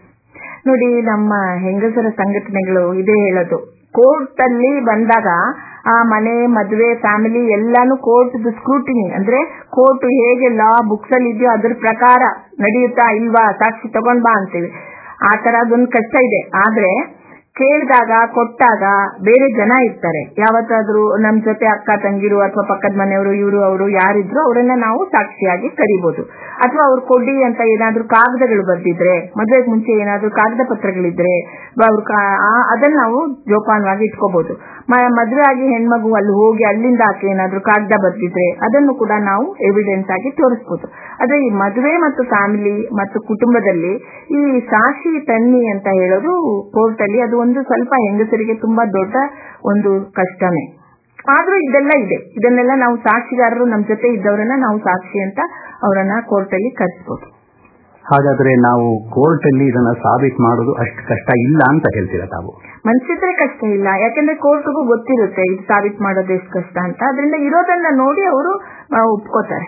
ನೋಡಿ ನಮ್ಮ ಹೆಂಗಸರ ಸಂಘಟನೆಗಳು ಇದೇ ಹೇಳೋದು ಕೋರ್ಟ್ ಅಲ್ಲಿ ಬಂದಾಗ ಆ ಮನೆ ಮದುವೆ ಫ್ಯಾಮಿಲಿ ಎಲ್ಲಾನು ಕೋರ್ಟ್ ಸ್ಕ್ರೂಟಿನಿ ಅಂದ್ರೆ ಕೋರ್ಟ್ ಹೇಗೆ ಲಾ ಬುಕ್ಸ್ ಅಲ್ಲಿ ಇದೆಯೋ ಅದ್ರ ಪ್ರಕಾರ ನಡೆಯುತ್ತಾ ಇಲ್ವಾ ಸಾಕ್ಷಿ ತಗೊಂಡ್ ಬಾ ಅಂತೀವಿ ಆ ತರ ಅದೊಂದು ಕಷ್ಟ ಇದೆ ಆದ್ರೆ ಕೇಳಿದಾಗ ಕೊಟ್ಟಾಗ ಬೇರೆ ಜನ ಇರ್ತಾರೆ ಯಾವತ್ತಾದ್ರೂ ನಮ್ ಜೊತೆ ಅಕ್ಕ ತಂಗಿರು ಅಥವಾ ಪಕ್ಕದ ಮನೆಯವರು ಇವರು ಅವರು ಯಾರಿದ್ರು ಅವರನ್ನ ನಾವು ಸಾಕ್ಷಿಯಾಗಿ ಕರಿಬಹುದು ಅಥವಾ ಅವ್ರು ಕೊಡಿ ಅಂತ ಏನಾದ್ರೂ ಕಾಗದಗಳು ಬರ್ದಿದ್ರೆ ಮದುವೆಗೆ ಮುಂಚೆ ಏನಾದ್ರೂ ಕಾಗದ ಪತ್ರಗಳಿದ್ರೆ ಬ- ಅವ್ರು ಕಾ- ಆ- ಅದನ್ನ ನಾವು ಜೋಪಾನವಾಗಿ ಇಟ್ಕೋಬಹುದು ಮದುವೆ ಆಗಿ ಹೆಣ್ಮಗು ಅಲ್ಲಿ ಹೋಗಿ ಅಲ್ಲಿಂದ ಆಕೆ ಏನಾದ್ರೂ ಕಾಗದ ಬರ್ದಿದ್ರೆ ಅದನ್ನು ಕೂಡ ನಾವು ಎವಿಡೆನ್ಸ್ ಆಗಿ ತೋರಿಸಬಹುದು ಆದ್ರೆ ಈ ಮದುವೆ ಮತ್ತು ಫ್ಯಾಮಿಲಿ ಮತ್ತು ಕುಟುಂಬದಲ್ಲಿ ಈ ಸಾಕ್ಷಿ ತನ್ನಿ ಅಂತ ಹೇಳೋದು ಕೋರ್ಟ್ ಅಲ್ಲಿ ಅದು ಒಂದು ಸ್ವಲ್ಪ ಹೆಂಗಸರಿಗೆ ತುಂಬಾ ದೊಡ್ಡ ಒಂದು ಕಷ್ಟನೇ ಆದ್ರೂ ಇದೆಲ್ಲ ಇದೆ ಇದನ್ನೆಲ್ಲ ನಾವು ಸಾಕ್ಷಿಗಾರರು ನಮ್ ಜೊತೆ ಇದ್ದವರನ್ನ ನಾವು ಸಾಕ್ಷಿ ಅಂತ ಅವರನ್ನ ಕೋರ್ಟ್ ಅಲ್ಲಿ ಕರೆಸಬಹುದು ಹಾಗಾದ್ರೆ ನಾವು ಕೋರ್ಟ್ ಅಲ್ಲಿ ಇದನ್ನ ಸಾಬೀತು ಮಾಡೋದು ಅಷ್ಟು ಕಷ್ಟ ಇಲ್ಲ ಅಂತ ಹೇಳ್ತೀರಾ ತಾವು ಮನ್ಸಿದ್ರೆ ಕಷ್ಟ ಇಲ್ಲ ಯಾಕಂದ್ರೆ ಕೋರ್ಟ್ಗೂ ಗೊತ್ತಿರುತ್ತೆ ಇದು ಸಾಬೀತ್ ಮಾಡೋದು ಎಷ್ಟು ಕಷ್ಟ ಅಂತ ಅದರಿಂದ ಇರೋದನ್ನ ನೋಡಿ ಅವರು ಒಪ್ಕೋತಾರೆ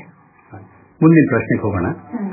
ಮುಂದಿನ ಪ್ರಶ್ನೆಗೆ ಹೋಗೋಣ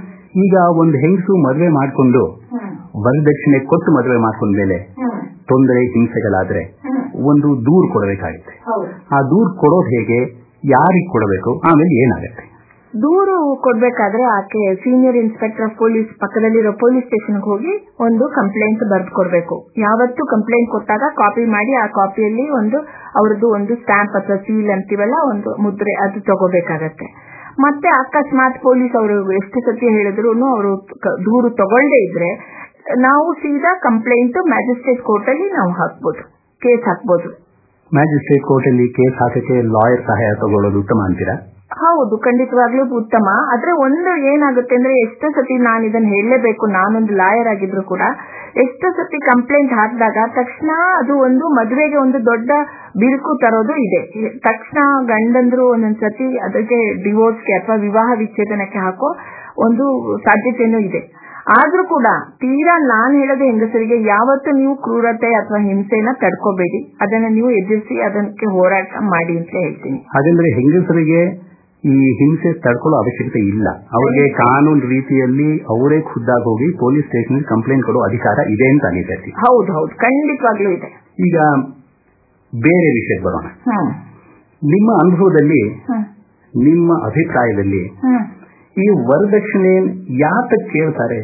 ಈಗ ಒಂದು ಹೆಂಗಸು ಮದುವೆ ಮಾಡ್ಕೊಂಡು ವರದಕ್ಷಿಣೆ ಕೊಟ್ಟು ಮದುವೆ ಮಾಡ್ಕೊಂಡ್ಮೇಲೆ ತೊಂದರೆ ಹಿಂಸೆಗಳಾದ್ರೆ ಒಂದು ದೂರು ಕೊಡಬೇಕಾಗುತ್ತೆ ಆ ದೂರು ಕೊಡೋದು ಹೇಗೆ ಯಾರಿಗೆ ಕೊಡಬೇಕು ಆಮೇಲೆ ಏನಾಗುತ್ತೆ ದೂರು ಕೊಡ್ಬೇಕಾದ್ರೆ ಆಕೆ ಸೀನಿಯರ್ ಇನ್ಸ್ಪೆಕ್ಟರ್ ಆಫ್ ಪೊಲೀಸ್ ಪಕ್ಕದಲ್ಲಿರೋ ಪೊಲೀಸ್ ಸ್ಟೇಷನ್ಗೆ ಹೋಗಿ ಒಂದು ಕಂಪ್ಲೇಂಟ್ ಬರ್ದು ಕೊಡ್ಬೇಕು ಯಾವತ್ತು ಕಂಪ್ಲೇಂಟ್ ಕೊಟ್ಟಾಗ ಕಾಪಿ ಮಾಡಿ ಆ ಕಾಪಿಯಲ್ಲಿ ಒಂದು ಅವ್ರದ್ದು ಒಂದು ಸ್ಟಾಂಪ್ ಅಥವಾ ಸೀಲ್ ಅಂತೀವಲ್ಲ ಒಂದು ಮುದ್ರೆ ಅದು ತಗೋಬೇಕಾಗತ್ತೆ ಮತ್ತೆ ಅಕಸ್ಮಾತ್ ಪೊಲೀಸ್ ಅವರು ಎಷ್ಟು ಸತಿ ಹೇಳಿದ್ರು ಅವರು ದೂರು ತಗೊಳ್ಳದೇ ಇದ್ರೆ ನಾವು ಸೀದಾ ಕಂಪ್ಲೇಂಟ್ ಮ್ಯಾಜಿಸ್ಟ್ರೇಟ್ ಕೋರ್ಟ್ ಅಲ್ಲಿ ನಾವು ಹಾಕ್ಬೋದು ಕೇಸ್ ಹಾಕ್ಬೋದು ಮ್ಯಾಜಿಸ್ಟ್ರೇಟ್ ಕೋರ್ಟ್ ಅಲ್ಲಿ ಕೇಸ್ ಹಾಕಕ್ಕೆ ಲಾಯರ್ ಸಹಾಯ ತಗೊಳ್ಳೋದು ಉತ್ತಮ ಅಂತೀರಾ ಹೌದು ಖಂಡಿತವಾಗ್ಲೂ ಉತ್ತಮ ಆದ್ರೆ ಒಂದು ಏನಾಗುತ್ತೆ ಅಂದ್ರೆ ಎಷ್ಟೋ ಸತಿ ನಾನು ಇದನ್ನ ಹೇಳಲೇಬೇಕು ನಾನೊಂದು ಲಾಯರ್ ಆಗಿದ್ರು ಕೂಡ ಎಷ್ಟೋ ಸತಿ ಕಂಪ್ಲೇಂಟ್ ಹಾಕಿದಾಗ ತಕ್ಷಣ ಅದು ಒಂದು ಮದುವೆಗೆ ಒಂದು ದೊಡ್ಡ ಬಿರುಕು ತರೋದು ಇದೆ ತಕ್ಷಣ ಗಂಡಂದ್ರು ಒಂದೊಂದ್ಸತಿ ಅದಕ್ಕೆ ಡಿವೋರ್ಸ್ಗೆ ಅಥವಾ ವಿವಾಹ ವಿಚ್ಛೇದನಕ್ಕೆ ಹಾಕೋ ಒಂದು ಸಾಧ್ಯತೆನೂ ಇದೆ ಆದ್ರೂ ಕೂಡ ತೀರಾ ನಾನ್ ಹೇಳೋದು ಹೆಂಗಸರಿಗೆ ಯಾವತ್ತು ನೀವು ಕ್ರೂರತೆ ಅಥವಾ ಹಿಂಸೆನ ತಡ್ಕೋಬೇಡಿ ಅದನ್ನ ನೀವು ಎದುರಿಸಿ ಅದಕ್ಕೆ ಹೋರಾಟ ಮಾಡಿ ಅಂತ ಹೇಳ್ತೀನಿ ಹಾಗಂದ್ರೆ ಹೆಂಗಸರಿಗೆ ಈ ಹಿಂಸೆ ತಡ್ಕೊಳ್ಳೋ ಅವಶ್ಯಕತೆ ಇಲ್ಲ ಅವ್ರಿಗೆ ಕಾನೂನು ರೀತಿಯಲ್ಲಿ ಅವರೇ ಖುದ್ದಾಗಿ ಹೋಗಿ ಪೊಲೀಸ್ ಸ್ಟೇಷನ್ ಕಂಪ್ಲೇಂಟ್ ಕೊಡೋ ಅಧಿಕಾರ ಇದೆ ಅಂತ ಅನಿಸ್ತೈತಿ ಹೌದು ಹೌದು ಖಂಡಿತವಾಗ್ಲೂ ಇದೆ ಈಗ ಬೇರೆ ವಿಷಯಕ್ಕೆ ಬರೋಣ ಹ್ಮ್ ನಿಮ್ಮ ಅನುಭವದಲ್ಲಿ ಹ್ಮ್ ನಿಮ್ಮ ಅಭಿಪ್ರಾಯದಲ್ಲಿ ಹ್ಮ್ ಈ ವರದಕ್ಷಿಣೆ ಯಾತಕ್ಕೆ ಕೇಳ್ತಾರೆ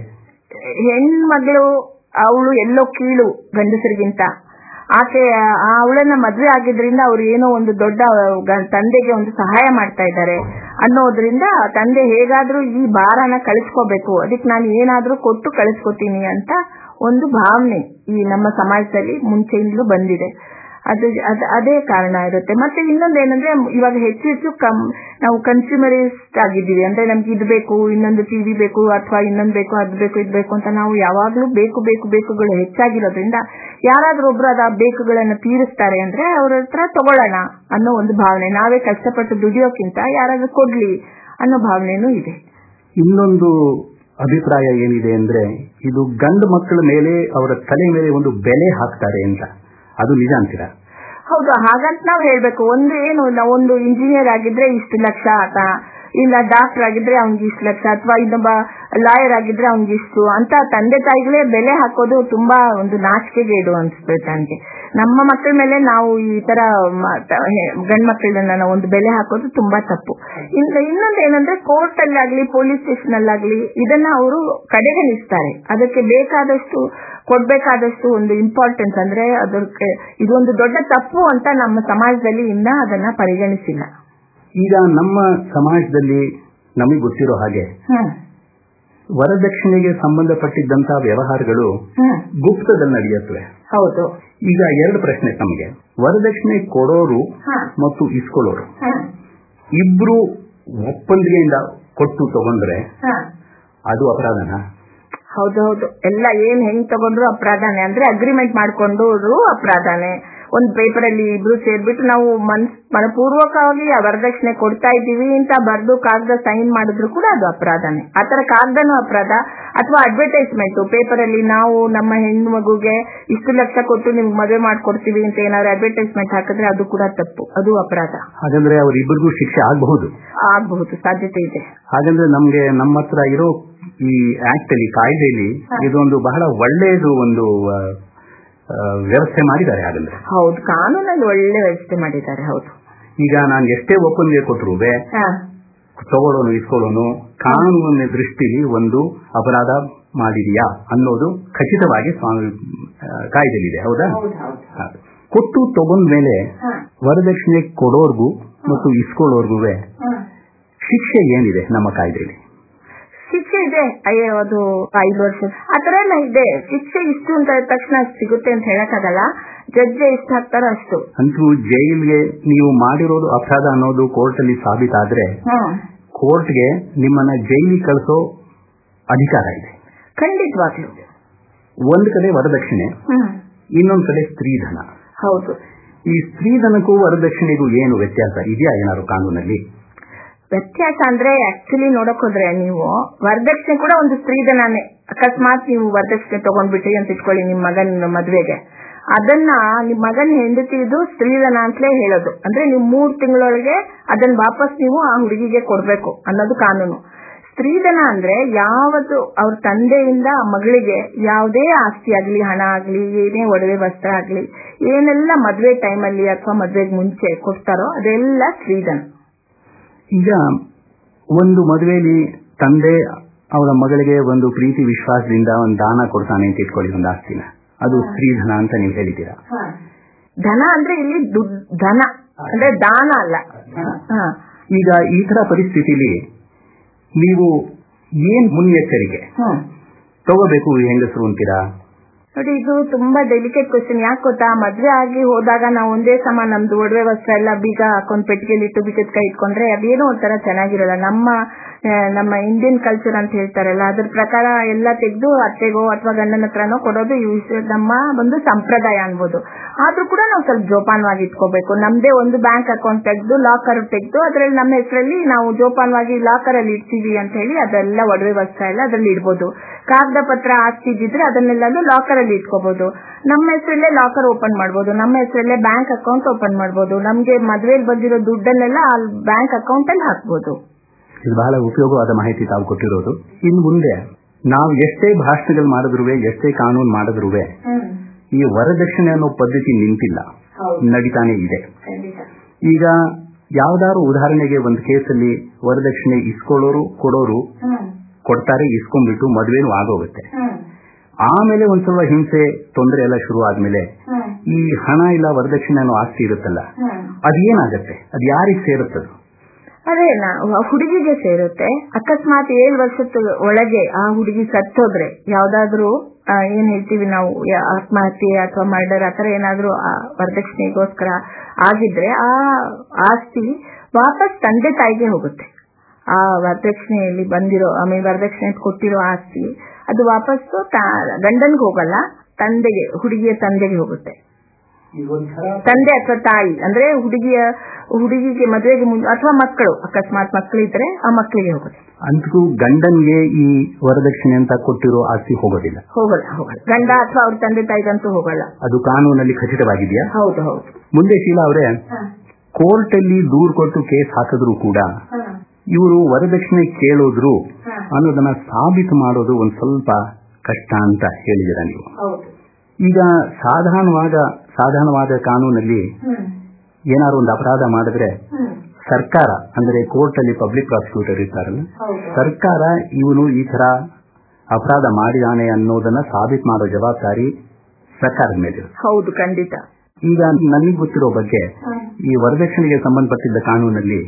ಹೆಣ್ಮಗಳು ಅವಳು ಎಲ್ಲೋ ಕೀಳು ಗಂಡಸರಿಗಿಂತ ಆಕೆ ಅವಳನ್ನ ಮದ್ವೆ ಆಗಿದ್ರಿಂದ ಅವ್ರು ಏನೋ ಒಂದು ದೊಡ್ಡ ಗ- ತಂದೆಗೆ ಒಂದು ಸಹಾಯ ಮಾಡ್ತಾ ಇದ್ದಾರೆ ಅನ್ನೋದ್ರಿಂದ ತಂದೆ ಹೇಗಾದ್ರೂ ಈ ಭಾರನ ಕಳಿಸ್ಕೋಬೇಕು ಅದಕ್ಕೆ ನಾನು ಏನಾದ್ರೂ ಕೊಟ್ಟು ಕಳಿಸ್ಕೊತೀನಿ ಅಂತ ಒಂದು ಭಾವನೆ ಈ ನಮ್ಮ ಸಮಾಜದಲ್ಲಿ ಮುಂಚೆಯಿಂದಲೂ ಬಂದಿದೆ ಅದು ಅದ್- ಅದೇ ಕಾರಣ ಇರುತ್ತೆ ಮತ್ತೆ ಇನ್ನೊಂದು ಏನಂದ್ರೆ ಇವಾಗ ಹೆಚ್ಚು ಹೆಚ್ಚು ಕಮ್ ನಾವು ಕನ್ಸ್ಯೂಮರಿಸ್ಟ್ ಆಗಿದ್ದೀವಿ ಅಂದ್ರೆ ನಮ್ಗೆ ಇದು ಬೇಕು ಇನ್ನೊಂದು ಟಿವಿ ಬೇಕು ಅಥವಾ ಇನ್ನೊಂದು ಬೇಕು ಅದು ಬೇಕು ಇದು ಬೇಕು ಅಂತ ನಾವು ಯಾವಾಗ್ಲೂ ಬೇಕು ಬೇಕು ಬೇಕುಗಳು ಹೆಚ್ಚಾಗಿರೋದ್ರಿಂದ ಯಾರಾದ್ರೂ ಒಬ್ರು ಅದ ಬೇಕುಗಳನ್ನ ತೀರಿಸ್ತಾರೆ ಅಂದ್ರೆ ಅವ್ರ ಹತ್ರ ತಗೊಳ್ಳೋಣ ಅನ್ನೋ ಒಂದು ಭಾವನೆ ನಾವೇ ಕಷ್ಟಪಟ್ಟು ದುಡಿಯೋಕ್ಕಿಂತ ಯಾರಾದ್ರೂ ಕೊಡ್ಲಿ ಅನ್ನೋ ಭಾವನೆನೂ ಇದೆ ಇನ್ನೊಂದು ಅಭಿಪ್ರಾಯ ಏನಿದೆ ಅಂದ್ರೆ ಇದು ಗಂಡು ಮಕ್ಕಳ ಮೇಲೆ ಅವರ ತಲೆ ಮೇಲೆ ಒಂದು ಬೆಲೆ ಹಾಕ್ತಾರೆ ಅಂತ ಅದು ನಿಜ ಅಂತೀರಾ ಹೌದು ಹಾಗಂತ ನಾವು ಹೇಳ್ಬೇಕು ಒಂದು ಏನು ನಾವು ಒಂದು ಇಂಜಿನಿಯರ್ ಆಗಿದ್ರೆ ಇಷ್ಟು ಲಕ್ಷ ಆತ ಇಲ್ಲ ಡಾಕ್ಟರ್ ಆಗಿದ್ರೆ ಅವ್ನಿಗೆ ಇಷ್ಟು ಲಕ್ಷ ಅಥವಾ ಇನ್ನೊಬ್ಬ ಲಾಯರ್ ಆಗಿದ್ರೆ ಅವ್ನಿಗೆ ಇಷ್ಟು ಅಂತ ತಂದೆ ತಾಯಿಗಳೇ ಬೆಲೆ ಹಾಕೋದು ತುಂಬಾ ಒಂದು ನಾಚಿಕೆಗೇಡು ಅನ್ಸ್ಬೇಕು ನನಗೆ ನಮ್ಮ ಮಕ್ಕಳ ಮೇಲೆ ನಾವು ಈ ತರ ಮ- ತ- ಹೆ- ಗಂಡ್ ಮಕ್ಕಳನ್ನ ನಾವು ಒಂದು ಬೆಲೆ ಹಾಕೋದು ತುಂಬಾ ತಪ್ಪು ಇನ್ನು ಇನ್ನೊಂದು ಏನಂದ್ರೆ ಕೋರ್ಟ್ ಅಲ್ಲಾಗ್ಲಿ ಪೊಲೀಸ್ ಸ್ಟೇಷನ್ ಅಲ್ಲಾಗ್ಲಿ ಇದನ್ನ ಅವರು ಕಡೆಗಣಿಸ್ತಾರೆ ಅದಕ್ಕೆ ಬೇಕಾದಷ್ಟು ಕೊಡ್ಬೇಕಾದಷ್ಟು ಒಂದು ಇಂಪಾರ್ಟೆನ್ಸ್ ಅಂದ್ರೆ ಅದಕ್ಕೆ ಇದೊಂದು ದೊಡ್ಡ ತಪ್ಪು ಅಂತ ನಮ್ಮ ಸಮಾಜದಲ್ಲಿ ಇನ್ನ ಅದನ್ನ ಪರಿಗಣಿಸಿಲ್ಲ ಈಗ ನಮ್ಮ ಸಮಾಜದಲ್ಲಿ ನಮಗೆ ಗೊತ್ತಿರೋ ಹಾಗೆ ಹ್ಮ್ ವರದಕ್ಷಿಣೆಗೆ ಸಂಬಂಧಪಟ್ಟಿದ್ದಂತಹ ವ್ಯವಹಾರಗಳು ಹ್ಮ್ ಗುಪ್ತದಲ್ಲಿ ನಡೆಯುತ್ತವೆ ಹೌದು ಈಗ ಎರಡು ಪ್ರಶ್ನೆ ನಮಗೆ ವರದಕ್ಷಿಣೆ ಕೊಡೋರು ಹ. ಮತ್ತು ಇಸ್ಕೊಳ್ಳೋರು ಹ. ಇಬ್ರು ಒಪ್ಪಂದಿಗೆಯಿಂದ ಕೊಟ್ಟು ತಗೊಂಡ್ರೆ ಹ. ಅದು ಅಪರಾಧನ ಹೌದು ಹೌದು ಎಲ್ಲ ಏನ್ ಹೆಂಗ್ ತಗೊಂಡ್ರು ಅಪರಾಧನೇ ಅಂದ್ರೆ ಅಗ್ರಿಮೆಂಟ್ ಮಾಡ್ಕೊಂಡ್ರು ಅಪರಾಧನೇ ಒಂದ್ ಪೇಪರ್ ಅಲ್ಲಿ ಇಬ್ರು ಸೇರ್ಬಿಟ್ಟು ನಾವು ಮನ್ಸ್ ಮನಪೂರ್ವಕವಾಗಿ ಆ ವರದಕ್ಷಿಣೆ ಕೊಡ್ತಾ ಇದ್ದೀವಿ ಅಂತ ಬರ್ದು ಕಾಗದ ಸೈನ್ ಮಾಡಿದ್ರು ಕೂಡ ಅದು ಅಪರಾಧನೇ ಆತರ ಕಾಗದನೂ ಅಪರಾಧ ಅಥವಾ ಅಡ್ವರ್ಟೈಸ್ಮೆಂಟ್ ಪೇಪರ್ ಅಲ್ಲಿ ನಾವು ನಮ್ಮ ಹೆಣ್ಣು ಮಗುಗೆ ಇಷ್ಟು ಲಕ್ಷ ಕೊಟ್ಟು ನಿಮ್ಗೆ ಮದುವೆ ಮಾಡ್ಕೊಡ್ತೀವಿ ಅಂತ ಏನಾದ್ರು ಅಡ್ವರ್ಟೈಸ್ಮೆಂಟ್ ಹಾಕಿದ್ರೆ ಅದು ಕೂಡ ತಪ್ಪು ಅದು ಅಪರಾಧ ಹಾಗಂದ್ರೆ ಅವರಿಬ್ಬರಿಗೂ ಶಿಕ್ಷೆ ಆಗಬಹುದು ಆಗಬಹುದು ಸಾಧ್ಯತೆ ಇದೆ ಹಾಗಂದ್ರೆ ನಮ್ಗೆ ನಮ್ಮ ಹತ್ರ ಇರೋ ಈ ಆಕ್ಟ್ ಅಲ್ಲಿ ಕಾಯ್ದೆಯಲ್ಲಿ ಇದೊಂದು ಬಹಳ ಒಳ್ಳೆಯದು ಒಂದು ಆ, ಆ, ವ್ಯವಸ್ಥೆ ಮಾಡಿದ್ದಾರೆ ಹಾಗಂದ್ರೆ ಹೌದು ಕಾನೂನಲ್ಲಿ ಒಳ್ಳೆ ವ್ಯವಸ್ಥೆ ಮಾಡಿದ್ದಾರೆ ಹೌದು ಈಗ ನಾನು ಎಷ್ಟೇ ಒಪ್ಪಂದಿಗೆ ಕೊಟ್ಟರು ಹ. ತಗೊಳ್ಳೋನು ಇಸ್ಕೊಳ್ಳೋನು ಕಾನೂನಿನ ದೃಷ್ಟಿಲಿ ಒಂದು ಅಪರಾಧ ಮಾಡಿದೆಯಾ ಅನ್ನೋದು ಖಚಿತವಾಗಿ ಸ್ವಾಮಿ ಆ, ಕಾಯ್ದೆಯಲ್ಲಿದೆ ಹೌದಾ ಹೌದು ಹೌದು ಹೌದು. ಕೊಟ್ಟು ತಗೊಂಡ ಮೇಲೆ ಹ. ವರದಕ್ಷಿಣೆ ಕೊಡೋರ್ಗೂ ಮತ್ತು ಇಸ್ಕೊಳ್ಳೋರ್ಗೂ ಹ. ಶಿಕ್ಷೆ ಏನಿದೆ ನಮ್ಮ ಕಾಯ್ದೆಯಲ್ಲಿ ಶಿಕ್ಷೆ ಇದೆ ಅಯ್ಯೋ ಅದು ಐದು ವರ್ಷ ಆತರ ಎಲ್ಲ ಇದೆ ಶಿಕ್ಷೆ ಇಷ್ಟು ಅಂತ ಆದ ತಕ್ಷಣ ಸಿಗುತ್ತೆ ಅಂತ ಹೇಳಕ್ಕಾಗಲ್ಲ ಜಡ್ಜ್ ಎಷ್ಟು ಹಾಕ್ತಾರೋ ಅಷ್ಟು ಅಂತೂ ಜೈಲ್ಗೆ ನೀವು ಮಾಡಿರೋದು ಅಪರಾಧ ಅನ್ನೋದು ಕೋರ್ಟ್ ಅಲ್ಲಿ ಸಾಬೀತಾದ್ರೆ ಹ್ಮ್ ಕೋರ್ಟ್ಗೆ ನಿಮ್ಮನ್ನ ಜೈಲಿಗೆ ಕಳಿಸೋ ಅಧಿಕಾರ ಇದೆ ಖಂಡಿತವಾಗ್ಲು ಒಂದ್ ಕಡೆ ವರದಕ್ಷಿಣೆ ಹ್ಮ್ ಇನ್ನೊಂದ್ ಕಡೆ ಸ್ತ್ರೀಧನ ಹೌದು ಈ ಸ್ತ್ರೀಧನಕ್ಕೂ ವರದಕ್ಷಿಣೆಗೂ ಏನು ವ್ಯತ್ಯಾಸ ಇದೆಯಾ ಏನಾದ್ರು ಕಾನೂನಲ್ಲಿ ವ್ಯತ್ಯಾಸ ಅಂದ್ರೆ ಆಕ್ಚುಲಿ ನೋಡಕ್ ಹೋದ್ರೆ ನೀವು ವರದಕ್ಷಿಣೆ ಕೂಡ ಒಂದು ಸ್ತ್ರೀಧನನೇ ಅಕಸ್ಮಾತ್ ನೀವು ವರದಕ್ಷಿಣೆ ತಗೊಂಡ್ಬಿಟ್ರಿ ಅಂತ ಇಟ್ಕೊಳ್ಳಿ ನಿಮ್ ಮಗನ ಮದ್ವೆಗೆ ಅದನ್ನ ನಿಮ್ ಮಗನ ಹೆಂಡತಿದು ಸ್ತ್ರೀಧನ ಅಂತಲೇ ಹೇಳೋದು ಅಂದ್ರೆ ನೀವು ಮೂರ್ ತಿಂಗಳೊಳಗೆ ಅದನ್ನ ವಾಪಸ್ ನೀವು ಆ ಹುಡುಗಿಗೆ ಕೊಡ್ಬೇಕು ಅನ್ನೋದು ಕಾನೂನು ಸ್ತ್ರೀಧನ ಅಂದ್ರೆ ಯಾವತ್ತು ಅವ್ರ ತಂದೆಯಿಂದ ಆ ಮಗಳಿಗೆ ಯಾವುದೇ ಆಸ್ತಿ ಆಗ್ಲಿ ಹಣ ಆಗ್ಲಿ ಏನೇ ಒಡವೆ ವಸ್ತ್ರ ಆಗ್ಲಿ ಏನೆಲ್ಲ ಮದ್ವೆ ಟೈಮಲ್ಲಿ ಅಥವಾ ಮದ್ವೆಗೆ ಮುಂಚೆ ಕೊಡ್ತಾರೋ ಅದೆಲ್ಲ ಸ್ತ್ರೀಧನ ಈಗ ಒಂದು ಮದುವೆಯಲ್ಲಿ ತಂದೆ ಅವರ ಮಗಳಿಗೆ ಒಂದು ಪ್ರೀತಿ ವಿಶ್ವಾಸದಿಂದ ಒಂದು ದಾನ ಕೊಡ್ತಾನೆ ಅಂತ ಇಟ್ಕೊಳ್ಳಿ ಒಂದು ಆಸ್ತಿನ ಅದು ಸ್ತ್ರೀಧನ ಅಂತ ನೀವು ಹೇಳಿದ್ದೀರಾ ಧನ ಅಂದ್ರೆ ಇಲ್ಲಿ ದುಡ್ ಧನ ಅಂದ್ರೆ ದಾನ ಅಲ್ಲ ಹ. ಈಗ ಈ ತರ ಪರಿಸ್ಥಿತಿಲಿ ನೀವು ಏನ್ ಮುನ್ನೆಚ್ಚರಿಕೆ ಹ್ಮ್. ತಗೋಬೇಕು ಈ ಹೆಂಗಸರು ಅಂತೀರಾ ನೋಡಿ ಇದು ತುಂಬಾ ಡೆಲಿಕೇಟ್ ಕ್ವಶನ್ ಯಾಕೆ ಗೊತ್ತಾ ಮದ್ವೆ ಆಗಿ ಹೋದಾಗ ನಾವು ಒಂದೇ ಸಮ ನಮ್ದು ಒಡವೆ ವಸ್ತ್ರ ಎಲ್ಲ ಬೀಗ ಹಾಕೊಂಡ್ ಪೆಟ್ಟಿಗೆಲಿ ಇಟ್ಟು ಬೀಗದ ಕೈ ಇಟ್ಕೊಂಡ್ರೆ ಅದೇನೋ ಒಂಥರ ಚೆನ್ನಾಗಿರಲ್ಲ ನಮ್ಮ ಆ, ನಮ್ಮ ಇಂಡಿಯನ್ ಕಲ್ಚರ್ ಅಂತ ಹೇಳ್ತಾರಲ್ಲ ಅದ್ರ ಪ್ರಕಾರ ಎಲ್ಲ ತೆಗೆದು ಅತ್ತೆಗೋ ಅಥವಾ ಗಂಡನ ಹತ್ರನೋ ಕೊಡೋದು ಈ ವಿಷಯ ನಮ್ಮ ಒಂದು ಸಂಪ್ರದಾಯ ಅನ್ಬೋದು ಆದ್ರೂ ಕೂಡ ನಾವು ಸ್ವಲ್ಪ ಜೋಪಾನವಾಗಿ ಇಟ್ಕೋಬೇಕು ನಮ್ದೇ ಒಂದು ಬ್ಯಾಂಕ್ ಅಕೌಂಟ್ ತೆಗೆದು ಲಾಕರ್ ತೆಗೆದು ಅದ್ರಲ್ಲಿ ನಮ್ಮ ಹೆಸರಲ್ಲಿ ನಾವು ಜೋಪಾನವಾಗಿ ಲಾಕರ್ ಅಲ್ಲಿ ಇಡ್ತೀವಿ ಅಂತ ಹೇಳಿ ಅದೆಲ್ಲ ಒಡವೆ ವಸ್ತ್ರ ಎಲ್ಲ ಅದ್ರಲ್ಲಿ ಇಡ್ಬೋದು ಕಾಗದ ಪತ್ರ ಆಸ್ತಿ ಇದ್ದಿದ್ರೆ ಅದನ್ನೆಲ್ಲೂ ಲಾಕರ್ ಅಲ್ಲಿ ಇಟ್ಕೋಬಹುದು ನಮ್ಮ ಹೆಸರಲ್ಲೇ ಲಾಕರ್ ಓಪನ್ ಮಾಡ್ಬೋದು ನಮ್ಮ ಹೆಸರಲ್ಲೇ ಬ್ಯಾಂಕ್ ಅಕೌಂಟ್ ಓಪನ್ ಮಾಡ್ಬೋದು ನಮ್ಗೆ ಮದ್ವೆಲಿ ಬಂದಿರೋ ದುಡ್ಡನ್ನೆಲ್ಲ ಆ ಬ್ಯಾಂಕ್ ಅಕೌಂಟ್ ಅಲ್ಲಿ ಹಾಕ್ಬೋದು ಇದು ಬಹಳ ಉಪಯೋಗವಾದ ಮಾಹಿತಿ ತಾವು ಕೊಟ್ಟಿರೋದು ಇನ್ನು ಮುಂದೆ ನಾವು ಎಷ್ಟೇ ಭಾಷಣಗಳು ಮಾಡಿದ್ರು ಎಷ್ಟೇ ಕಾನೂನು ಮಾಡಿದ್ರು ಈ ವರದಕ್ಷಿಣೆ ಅನ್ನೋ ಪದ್ಧತಿ ನಿಂತಿಲ್ಲ ನಡೀತಾನೆ ಇದೆ ಈಗ ಯಾವ್ದಾದ್ರು ಉದಾಹರಣೆಗೆ ಒಂದು ಕೇಸಲ್ಲಿ ವರದಕ್ಷಿಣೆ ಇಸ್ಕೊಳ್ಳೋರು ಕೊಡೋರು ಕೊಡ್ತಾರೆ ಇಸ್ಕೊಂಡ್ಬಿಟ್ಟು ಮದುವೆನೂ ಆಗೋಗುತ್ತೆ ಆಮೇಲೆ ಒಂದ್ ಸ್ವಲ್ಪ ಹಿಂಸೆ ತೊಂದರೆ ಎಲ್ಲ ಶುರು ಆದ್ಮೇಲೆ ಈ ಹಣ ಇಲ್ಲ ವರದಕ್ಷಿಣೆ ಅನ್ನೋ ಆಸ್ತಿ ಇರುತ್ತಲ್ಲ ಅದೇನಾಗತ್ತೆ ಅದು ಯಾರಿಗೆ ಸೇರುತ್ತದು ಅದೇ ನಾ- ಹುಡುಗಿಗೆ ಸೇರುತ್ತೆ ಅಕಸ್ಮಾತ್ ಏಳು ವರ್ಷದ ಒಳಗೆ ಆ ಹುಡುಗಿ ಸತ್ತೋದ್ರೆ ಯಾವ್ದಾದ್ರು ಆ, ಏನ್ ಹೇಳ್ತೀವಿ ನಾವು ಯಾ- ಆತ್ಮಹತ್ಯೆ ಅಥವಾ ಮರ್ಡರ್ ಆತರ ಏನಾದ್ರೂ ಆ ವರದಕ್ಷಿಣೆಗೋಸ್ಕರ ಆಗಿದ್ರೆ ಆ ಆಸ್ತಿ ವಾಪಸ್ ತಂದೆ ತಾಯಿಗೆ ಹೋಗುತ್ತೆ ಆ ವರದಕ್ಷಿಣೆಯಲ್ಲಿ ಬಂದಿರೋ ಐ ಮೀನ್ ವರದಕ್ಷಿಣೆ ಕೊಟ್ಟಿರೋ ಆಸ್ತಿ ಅದು ವಾಪಸ್ಸು ತ- ಗಂಡನ್ಗೆ ಹೋಗಲ್ಲ ತಂದೆಗೆ ಹುಡುಗಿಯ ತಂದೆಗೆ ಹೋಗುತ್ತೆ ತಂದೆ ಅಥವಾ ತಾಯಿ ಅಂದ್ರೆ ಹುಡುಗಿಯ ಹುಡುಗಿಗೆ ಮದುವೆಗೆ ಮುಂದೆ ಅಥವಾ ಮಕ್ಕಳು ಅಕಸ್ಮಾತ್ ಮಕ್ಕಳಿದ್ರೆ ಆ ಮಕ್ಕಳಿಗೆ ಹೋಗುತ್ತೆ ಅಂತೂ ಗಂಡನ್ಗೆ ಈ ವರದಕ್ಷಿಣೆ ಅಂತ ಕೊಟ್ಟಿರೋ ಆಸ್ತಿ ಹೋಗೋದಿಲ್ಲ ಹೋಗಲ್ಲ ಹೋಗಲ್ಲ ಗಂಡ ಅಥವಾ ಅವ್ರ ತಂದೆ ತಾಯಿಗಂತೂ ಹೋಗಲ್ಲ ಅದು ಕಾನೂನಲ್ಲಿ ಖಚಿತವಾಗಿದೆಯಾ ಹೌದು ಹೌದು ಮುಂದೆ ಶೀಲಾ ಅವರೇ ಕೋರ್ಟ್ ಅಲ್ಲಿ ದೂರು ಕೊಟ್ಟು ಕೇಸ್ ಹಾಕಿದ್ರು ಕೂಡ ಇವರು ವರದಕ್ಷಿಣೆ ಕೇಳೋದ್ರು ಅನ್ನೋದನ್ನ ಸಾಬೀತು ಮಾಡೋದು ಒಂದ್ ಸ್ವಲ್ಪ ಕಷ್ಟ ಅಂತ ಹೇಳಿದಿರ ನೀವು ಹೌದು ಈಗ ಸಾಧಾರಣವಾದ ಸಾಧಾರಣವಾದ ಕಾನೂನಲ್ಲಿ ಏನಾದ್ರು ಒಂದು ಅಪರಾಧ ಮಾಡಿದ್ರೆ ಸರ್ಕಾರ ಅಂದ್ರೆ ಕೋರ್ಟ್ ಅಲ್ಲಿ ಪಬ್ಲಿಕ್ ಪ್ರಾಸಿಕ್ಯೂಟರ್ ಇರ್ತಾರಲ್ಲ ಸರ್ಕಾರ ಇವನು ಈ ತರ ಅಪರಾಧ ಮಾಡಿದಾನೆ ಅನ್ನೋದನ್ನ ಸಾಬೀತು ಮಾಡೋ ಜವಾಬ್ದಾರಿ ಸರ್ಕಾರದ ಮೇಲೆ ಇರುತ್ತೆ. ಹೌದು ಖಂಡಿತ ಈಗ ನನಗೆ ಗೊತ್ತಿರೋ ಬಗ್ಗೆ ಈ ವರದಕ್ಷಿಣೆಗೆ ಸಂಬಂಧಪಟ್ಟಿದ್ದ ಕಾನೂನಲ್ಲಿ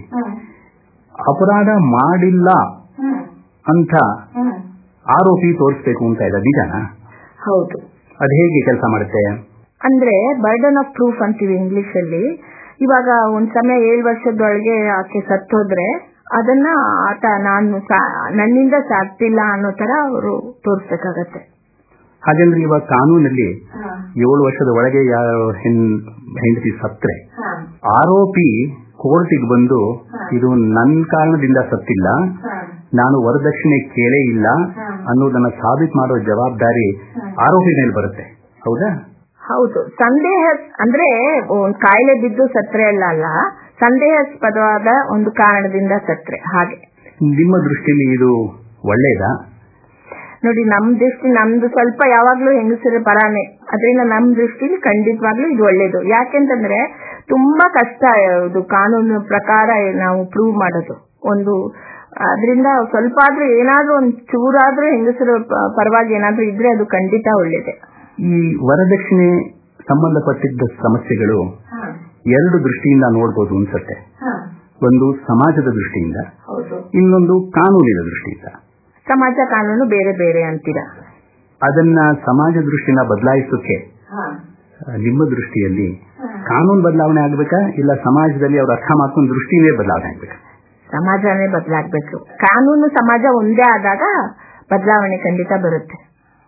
ಅಪರಾಧ ಮಾಡಿಲ್ಲ ಅಂತ ಆರೋಪಿ ತೋರಿಸಬೇಕು ಅಂತ ಇದೆ ನಿಜನಾ ಹೌದು ಅದು ಹೇಗೆ ಕೆಲಸ ಮಾಡುತ್ತೆ ಅಂದ್ರೆ ಬರ್ಡನ್ ಆಫ್ ಪ್ರೂಫ್ ಅಂತೀವಿ ಇಂಗ್ಲಿಷ್ ಅಲ್ಲಿ ಇವಾಗ ಒಂದ್ ಸಮಯ ಏಳು ವರ್ಷದೊಳಗೆ ಆಕೆ ಸತ್ತೋದ್ರೆ ಅದನ್ನ ಆತ ನಾನು ಸಾ- ನನ್ನಿಂದ ಸಾಕ್ತಿಲ್ಲ ಅನ್ನೋ ತರ ಅವರು ತೋರಿಸ್ಬೇಕಾಗತ್ತೆ ಹಾಗಂದ್ರೆ ಇವಾಗ ಕಾನೂನಲ್ಲಿ ಏಳು ವರ್ಷದ ಒಳಗೆ ಯಾರು ಹೆಣ್- ಹೆಂಡತಿ ಸತ್ರೆ ಆರೋಪಿ ಕೋರ್ಟಿಗೆ ಬಂದು ಇದು ನನ್ನ ಕಾರಣದಿಂದ ಸತ್ತಿಲ್ಲ ನಾನು ವರದಕ್ಷಿಣೆ ಕೇಳೇ ಇಲ್ಲ ಅನ್ನೋದನ್ನ ಸಾಬೀತು ಮಾಡೋ ಜವಾಬ್ದಾರಿ ಆರೋಪಿ ಮೇಲೆ ಬರುತ್ತೆ ಹೌದಾ ಹೌದು ಸಂದೇಹ ಅಂದ್ರೆ ಒಂದ್ ಕಾಯಿಲೆ ಬಿದ್ದು ಸತ್ರೆ ಅಲ್ಲ ಅಲ್ಲ ಸಂದೇಹಾಸ್ಪದವಾದ ಒಂದು ಕಾರಣದಿಂದ ಸತ್ರೆ ಹಾಗೆ ನಿಮ್ಮ ದೃಷ್ಟಿಯಲ್ಲಿ ಇದು ಒಳ್ಳೇದಾ ನೋಡಿ ನಮ್ ದೃಷ್ಟಿ ನಮ್ದು ಸ್ವಲ್ಪ ಯಾವಾಗ್ಲೂ ಹೆಂಗಸರ ಪರಾನೆ ಅದರಿಂದ ನಮ್ ದೃಷ್ಟಿಲಿ ಖಂಡಿತವಾಗ್ಲೂ ಇದು ಒಳ್ಳೇದು ಯಾಕೆಂತಂದ್ರೆ ತುಂಬಾ ಕಷ್ಟ ಇದು ಕಾನೂನು ಪ್ರಕಾರ ನಾವು ಪ್ರೂವ್ ಮಾಡೋದು ಒಂದು ಅದರಿಂದ ಸ್ವಲ್ಪ ಆದ್ರೂ ಏನಾದ್ರೂ ಒಂದ್ ಚೂರಾದ್ರೂ ಹೆಂಗಸರ ಪ- ಪರವಾಗಿ ಏನಾದ್ರೂ ಇದ್ರೆ ಅದು ಖಂಡಿತ ಒಳ್ಳೇದೆ ಈ ವರದಕ್ಷಿಣೆ ಸಂಬಂಧಪಟ್ಟಿದ್ದ ಸಮಸ್ಯೆಗಳು ಎರಡು ದೃಷ್ಟಿಯಿಂದ ನೋಡ್ಬೋದು ಅನ್ಸುತ್ತೆ ಒಂದು ಸಮಾಜದ ದೃಷ್ಟಿಯಿಂದ ಹೌದು ಇನ್ನೊಂದು ಕಾನೂನಿನ ದೃಷ್ಟಿಯಿಂದ ಸಮಾಜ ಕಾನೂನು ಬೇರೆ ಬೇರೆ ಅಂತೀರಾ ಅದನ್ನ ಸಮಾಜ ದೃಷ್ಟಿನ ಬದಲಾಯಿಸೋಕೆ ನಿಮ್ಮ ದೃಷ್ಟಿಯಲ್ಲಿ ಕಾನೂನು ಬದಲಾವಣೆ ಆಗ್ಬೇಕಾ ಇಲ್ಲ ಸಮಾಜದಲ್ಲಿ ಅವ್ರ ಅರ್ಥ ಮಾಡ್ಕೊಂಡು ದೃಷ್ಟಿನೇ ಬದಲಾವಣೆ ಆಗ್ಬೇಕಾ ಸಮಾಜನೇ ಬದಲಾಗ್ಬೇಕು ಕಾನೂನು ಸಮಾಜ ಒಂದೇ ಆದಾಗ ಬದಲಾವಣೆ ಖಂಡಿತ ಬರುತ್ತೆ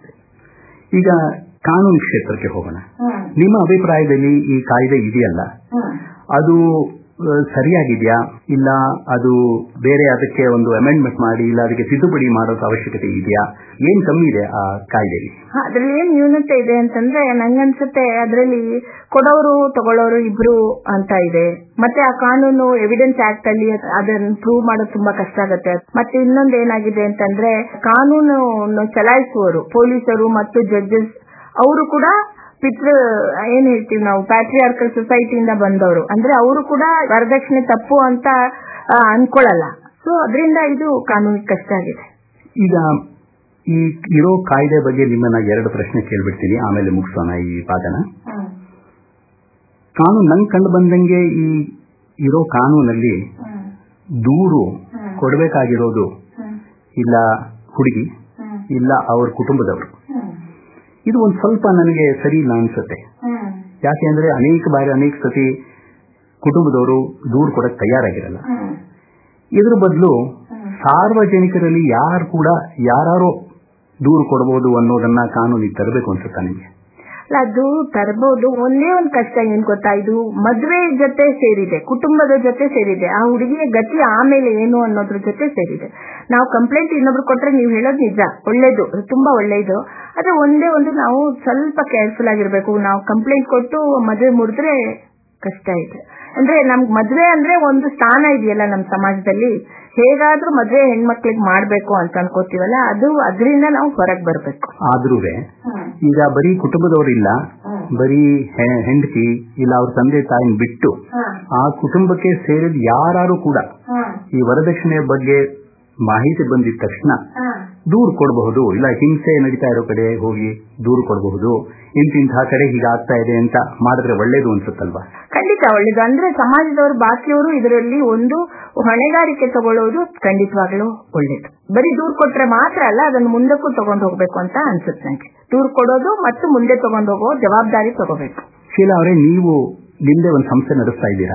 ಈಗ ಕಾನೂನು ಕ್ಷೇತ್ರಕ್ಕೆ ಹೋಗೋಣ ನಿಮ್ಮ ಅಭಿಪ್ರಾಯದಲ್ಲಿ ಈ ಕಾಯ್ದೆ ಇದೆಯಲ್ಲ ಅದು ಆ, ಸರಿಯಾಗಿದೆಯಾ ಇಲ್ಲ ಅದು ಬೇರೆ ಅದಕ್ಕೆ ಒಂದು ಅಮೆಂಡ್ಮೆಂಟ್ ಮಾಡಿ ಇಲ್ಲ ಅದಕ್ಕೆ ತಿದ್ದುಪಡಿ ಮಾಡೋದು ಅವಶ್ಯಕತೆ ಇದೆಯಾ ಏನ್ ಕಮ್ಮಿ ಇದೆ ಆ ಕಾಯ್ದೆಯಲ್ಲಿ ಅದ್ರಲ್ಲಿ ಏನ್ ನ್ಯೂನತೆ ಇದೆ ಅಂತಂದ್ರೆ ನಂಗನ್ಸುತ್ತೆ ಅದ್ರಲ್ಲಿ ಕೊಡೋರು ತಗೊಳ್ಳೋರು ಇಬ್ರು ಅಂತ ಇದೆ ಮತ್ತೆ ಆ ಕಾನೂನು ಎವಿಡೆನ್ಸ್ ಆಕ್ಟ್ ಅಲ್ಲಿ ಅದನ್ನ ಪ್ರೂವ್ ಮಾಡೋದು ತುಂಬಾ ಕಷ್ಟ ಆಗುತ್ತೆ ಮತ್ತೆ ಇನ್ನೊಂದು ಏನಾಗಿದೆ ಅಂತಂದ್ರೆ ಕಾನೂನು ಚಲಾಯಿಸುವವರು ಪೊಲೀಸರು ಮತ್ತು ಜಡ್ಜಸ್ ಅವರು ಕೂಡ ಪಿತೃ ಏನ್ ಹೇಳ್ತೀವಿ ನಾವು ಪ್ಯಾಟ್ರಿಯಾರ್ಕಲ್ ಸೊಸೈಟಿಯಿಂದ ಬಂದವರು ಅಂದ್ರೆ ಅವರು ಕೂಡ ವರದಕ್ಷಿಣೆ ತಪ್ಪು ಅಂತ ಆ, ಅನ್ಕೊಳ್ಳಲ್ಲ ಸೊ ಅದರಿಂದ ಇದು ಕಾನೂನಿಗೆ ಕಷ್ಟ ಆಗಿದೆ ಈಗ ಈ ಇರೋ ಕಾಯ್ದೆ ಬಗ್ಗೆ ನಿಮ್ಮನ್ನ ಎರಡು ಪ್ರಶ್ನೆ ಕೇಳ್ಬಿಡ್ತೀನಿ ಆಮೇಲೆ ಮುಗಿಸೋಣ ಈ ಪಾಠನ ಕಾನೂನು ನಂಗೆ ಕಂಡು ಬಂದಂಗೆ ಈ ಇರೋ ಕಾನೂನಲ್ಲಿ ದೂರು ಕೊಡಬೇಕಾಗಿರೋದು ಇಲ್ಲ ಹುಡುಗಿ ಇಲ್ಲ ಅವ್ರ ಕುಟುಂಬದವರು ಇದು ಒಂದು ಸ್ವಲ್ಪ ನನಗೆ ಸರಿ ಇಲ್ಲ ಅನ್ಸುತ್ತೆ ಯಾಕೆ ಅಂದ್ರೆ ಅನೇಕ ಬಾರಿ ಅನೇಕ ಸತಿ ಕುಟುಂಬದವರು ದೂರು ಕೊಡಕ್ ತಯಾರಾಗಿರಲ್ಲ ಇದ್ರ ಬದಲು ಸಾರ್ವಜನಿಕರಲ್ಲಿ ಯಾರು ಕೂಡ ಯಾರು ದೂರು ಕೊಡಬಹುದು ಅನ್ನೋದನ್ನ ಕಾನೂನಿಗೆ ತರಬೇಕು ಅನ್ಸುತ್ತಾ ನಿಮಗೆ ಅಲ್ಲ ಅದು ತರಬಹುದು ಒಂದೇ ಒಂದ್ ಕಷ್ಟ ಏನ್ ಗೊತ್ತಾ ಇದು ಮದ್ವೆ ಜೊತೆ ಸೇರಿದೆ ಕುಟುಂಬದ ಜೊತೆ ಸೇರಿದೆ ಆ ಹುಡುಗಿಯ ಗತಿ ಆಮೇಲೆ ಏನು ಅನ್ನೋದ್ರ ಜೊತೆ ಸೇರಿದೆ ನಾವು ಕಂಪ್ಲೇಂಟ್ ಇನ್ನೊಬ್ರು ಕೊಟ್ರೆ ನೀವು ಹೇಳೋದು ನಿಜ ಒಳ್ಳೇದು ತುಂಬಾ ಒಳ್ಳೇದು ಆದ್ರೆ ಒಂದೇ ಒಂದು ನಾವು ಸ್ವಲ್ಪ ಕೇರ್ಫುಲ್ ಆಗಿರ್ಬೇಕು ನಾವು ಕಂಪ್ಲೇಂಟ್ ಕೊಟ್ಟು ಮದ್ವೆ ಮುರಿದ್ರೆ ಕಷ್ಟ ಇದೆ ಅಂದ್ರೆ ನಮ್ಗ್ ಮದ್ವೆ ಅಂದ್ರೆ ಒಂದು ಸ್ಥಾನ ಇದೆಯಲ್ಲ ನಮ್ ಸಮಾಜದಲ್ಲಿ ಹೇಗಾದ್ರೂ ಮದ್ವೆ ಹೆಣ್ಮಕ್ಳಿಗೆ ಮಾಡ್ಬೇಕು ಅಂತ ಅನ್ಕೋತೀವಲ್ಲ ಅದು ಅದರಿಂದ ನಾವು ಹೊರಗ್ ಬರ್ಬೇಕು ಆದ್ರೂ ಈಗ ಬರೀ ಕುಟುಂಬದವರಿಲ್ಲ ಬರೀ ಹೆ- ಹೆಂಡತಿ ಇಲ್ಲ ಅವ್ರ ತಂದೆ ತಾಯಿನ ಬಿಟ್ಟು ಆ ಕುಟುಂಬಕ್ಕೆ ಸೇರಿದ ಯಾರು ಕೂಡ ಈ ವರದಕ್ಷಿಣೆಯ ಬಗ್ಗೆ ಮಾಹಿತಿ ಬಂದಿದ ತಕ್ಷಣ ದೂರು ಕೊಡಬಹುದು ಇಲ್ಲ ಹಿಂಸೆ ನಡೀತಾ ಇರೋ ಕಡೆ ಹೋಗಿ ದೂರು ಕೊಡಬಹುದು ಇಂತಿಂತಹ ಕಡೆ ಹೀಗಾಗ್ತಾ ಇದೆ ಅಂತ ಮಾಡಿದ್ರೆ ಒಳ್ಳೇದು ಅನ್ಸುತ್ತಲ್ವಾ ಖಂಡಿತ ಒಳ್ಳೇದು ಅಂದ್ರೆ ಸಮಾಜದವರು ಬಾಕಿಯವರು ಇದರಲ್ಲಿ ಒಂದು ಹೊಣೆಗಾರಿಕೆ ತಗೊಳ್ಳೋದು ಖಂಡಿತವಾಗ್ಲೂ ಒಳ್ಳೇದು ಬರೀ ದೂರ್ ಕೊಟ್ರೆ ಮಾತ್ರ ಅಲ್ಲ ಅದನ್ನು ಮುಂದಕ್ಕೂ ತಗೊಂಡು ಹೋಗ್ಬೇಕು ಅಂತ ಅನ್ಸುತ್ತೆ ನಂಗೆ ದೂರ್ ಕೊಡೋದು ಮತ್ತು ಮುಂದೆ ತಗೊಂಡು ಹೋಗೋ ಜವಾಬ್ದಾರಿ ತಗೋಬೇಕು ಶೀಲಾ ಅವರೇ ನೀವು ನಿಮ್ದೇ ಒಂದು ಸಂಸ್ಥೆ ನಡೆಸ್ತಾ ಇದ್ದೀರಾ